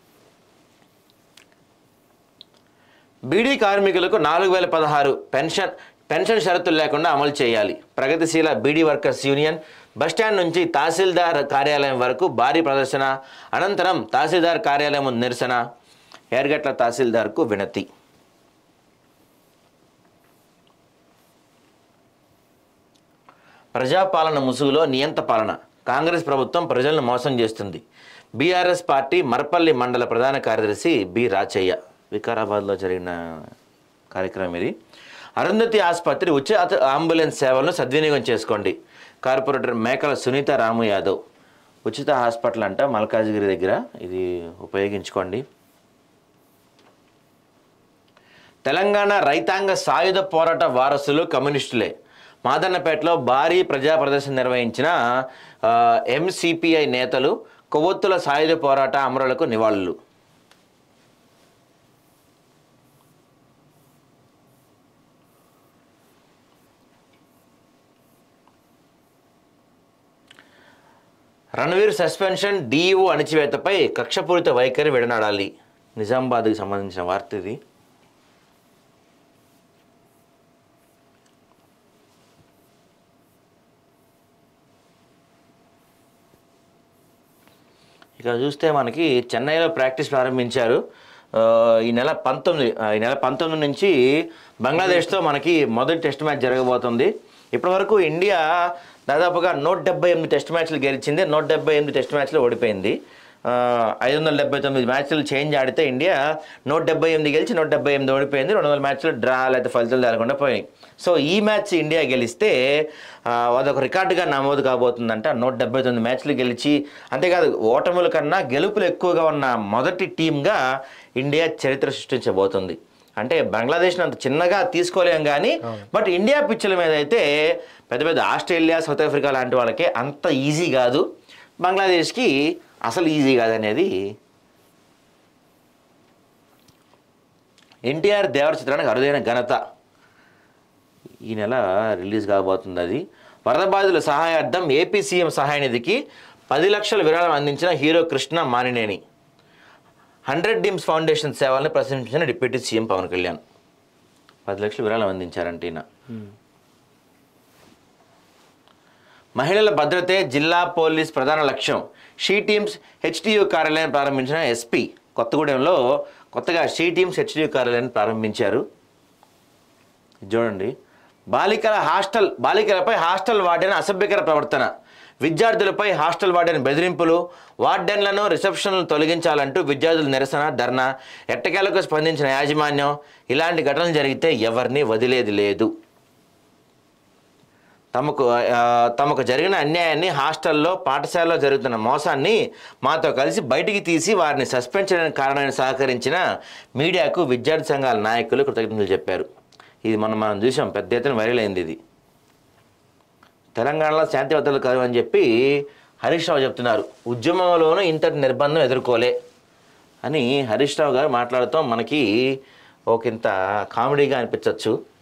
బీడీ కార్మికులకు నాలుగు వేల పదహారు పెన్షన్ పెన్షన్ షరతులు లేకుండా అమలు చేయాలి ప్రగతిశీల బీడీ వర్కర్స్ యూనియన్ బస్టాండ్ నుంచి తహసీల్దార్ కార్యాలయం వరకు భారీ ప్రదర్శన అనంతరం తహసీల్దార్ కార్యాలయం ముందు నిరసన ఏర్గట్ల తహసీల్దార్కు వినతి ప్రజాపాలన ముసుగులో నియంత పాలన కాంగ్రెస్ ప్రభుత్వం ప్రజలను మోసం చేస్తుంది బీఆర్ఎస్ పార్టీ మర్పల్లి మండల ప్రధాన కార్యదర్శి బి రాచయ్య వికారాబాద్లో జరిగిన కార్యక్రమం ఇది అరుంధతి ఆసుపత్రి ఉచిత అంబులెన్స్ సేవలను సద్వినియోగం చేసుకోండి కార్పొరేటర్ మేకల సునీత రాము యాదవ్ ఉచిత హాస్పిటల్ అంట మల్కాజ్గిరి దగ్గర ఇది ఉపయోగించుకోండి తెలంగాణ రైతాంగ సాయుధ పోరాట వారసులు కమ్యూనిస్టులే మాదన్నపేటలో భారీ ప్రజా ప్రదర్శన నిర్వహించిన ఆ, ఎంసిపిఐ నేతలు కొవ్వొత్తుల సాయుధ పోరాట అమరులకు నివాళులు రణవీర్ సస్పెన్షన్ డిఈఓ అణిచివేతపై కక్షపూరిత వైఖరి విడనాడాలి నిజామాబాద్కి సంబంధించిన వార్త ఇది ఇక చూస్తే మనకి చెన్నైలో ప్రాక్టీస్ ప్రారంభించారు ఆ, ఈ నెల పంతొమ్మిది ఆ, ఈ నెల పంతొమ్మిది నుంచి బంగ్లాదేశ్తో మనకి మొదటి టెస్ట్ మ్యాచ్ జరగబోతుంది ఇప్పటివరకు ఇండియా దాదాపుగా నూట డెబ్బై ఎనిమిది టెస్ట్ మ్యాచ్లు గెలిచింది నూట డెబ్బై ఎనిమిది టెస్ట్ మ్యాచ్లు ఓడిపోయింది ఆ, ఐదు వందల డెబ్బై తొమ్మిది మ్యాచ్లు చేంజ్ ఆడితే ఇండియా నూట డెబ్బై ఎనిమిది గెలిచి నూట డెబ్బై ఎనిమిది ఓడిపోయింది రెండు వందల మ్యాచ్లు డ్రా లేకపోతే ఫలితాలు జరగకుండా పోయినాయి సో ఈ మ్యాచ్ ఇండియా గెలిస్తే ఆ, అదొక రికార్డుగా నమోదు కాబోతుందంట నూట డెబ్బై తొమ్మిది మ్యాచ్లు గెలిచి అంతేకాదు ఓటముల కన్నా గెలుపులు ఎక్కువగా ఉన్న మొదటి టీంగా ఇండియా చరిత్ర సృష్టించబోతుంది అంటే బంగ్లాదేశ్ని అంత చిన్నగా తీసుకోలేం కానీ బట్ ఇండియా పిచ్చుల మీద అయితే పెద్ద పెద్ద ఆస్ట్రేలియా సౌత్ ఆఫ్రికా లాంటి వాళ్ళకి అంత ఈజీ కాదు బంగ్లాదేశ్కి అసలు ఈజీ కాదనేది ఎన్టీఆర్ దేవర చిత్రానికి అరుదైన ఘనత ఈ నెల రిలీజ్ కాబోతుంది అది వరద బాధితుల సహాయార్థం ఏపీ సీఎం సహాయ నిధికి పది లక్షల విరాళం అందించిన hero Krishna Manineni hundred dreams foundation సేవల్ని ప్రశంసించిన డిప్యూటీ సీఎం పవన్ కళ్యాణ్ పది లక్షల విరాళం అందించారంట ఈయన మహిళల భద్రతే జిల్లా పోలీస్ ప్రధాన లక్ష్యం షీ టీమ్స్ హెచ్టియు కార్యాలయం ప్రారంభించిన ఎస్పీ కొత్తగూడెంలో కొత్తగా షీ టీమ్స్ హెచ్టియు కార్యాలయాన్ని ప్రారంభించారు ఇది చూడండి బాలికల హాస్టల్ బాలికలపై హాస్టల్ వార్డెన్ అసభ్యకర ప్రవర్తన విద్యార్థులపై హాస్టల్ వార్డెన్ బెదిరింపులు వార్డెన్లను రిసెప్షన్లు తొలగించాలంటూ విద్యార్థుల నిరసన ధర్నా ఎట్టకేలకు స్పందించిన యాజమాన్యం ఇలాంటి ఘటనలు జరిగితే ఎవరిని వదిలేది లేదు తమకు ఆ, తమకు జరిగిన అన్యాయాన్ని హాస్టల్లో పాఠశాలలో జరుగుతున్న మోసాన్ని మాతో కలిసి బయటికి తీసి వారిని సస్పెండ్ చేయడానికి కారణాన్ని సహకరించిన మీడియాకు విద్యార్థి సంఘాల నాయకులు కృతజ్ఞతలు చెప్పారు ఇది మనం మనం చూసాం పెద్ద ఎత్తున వైరల్ అయింది ఇది తెలంగాణలో శాంతి భద్రతలు కరువు అని చెప్పి హరీష్ రావు చెప్తున్నారు ఉద్యమంలోనూ ఇంతటి నిర్బంధం ఎదుర్కోలే అని హరీష్ రావు గారు మాట్లాడుతూ మనకి ఒకంత కామెడీగా అనిపించవచ్చు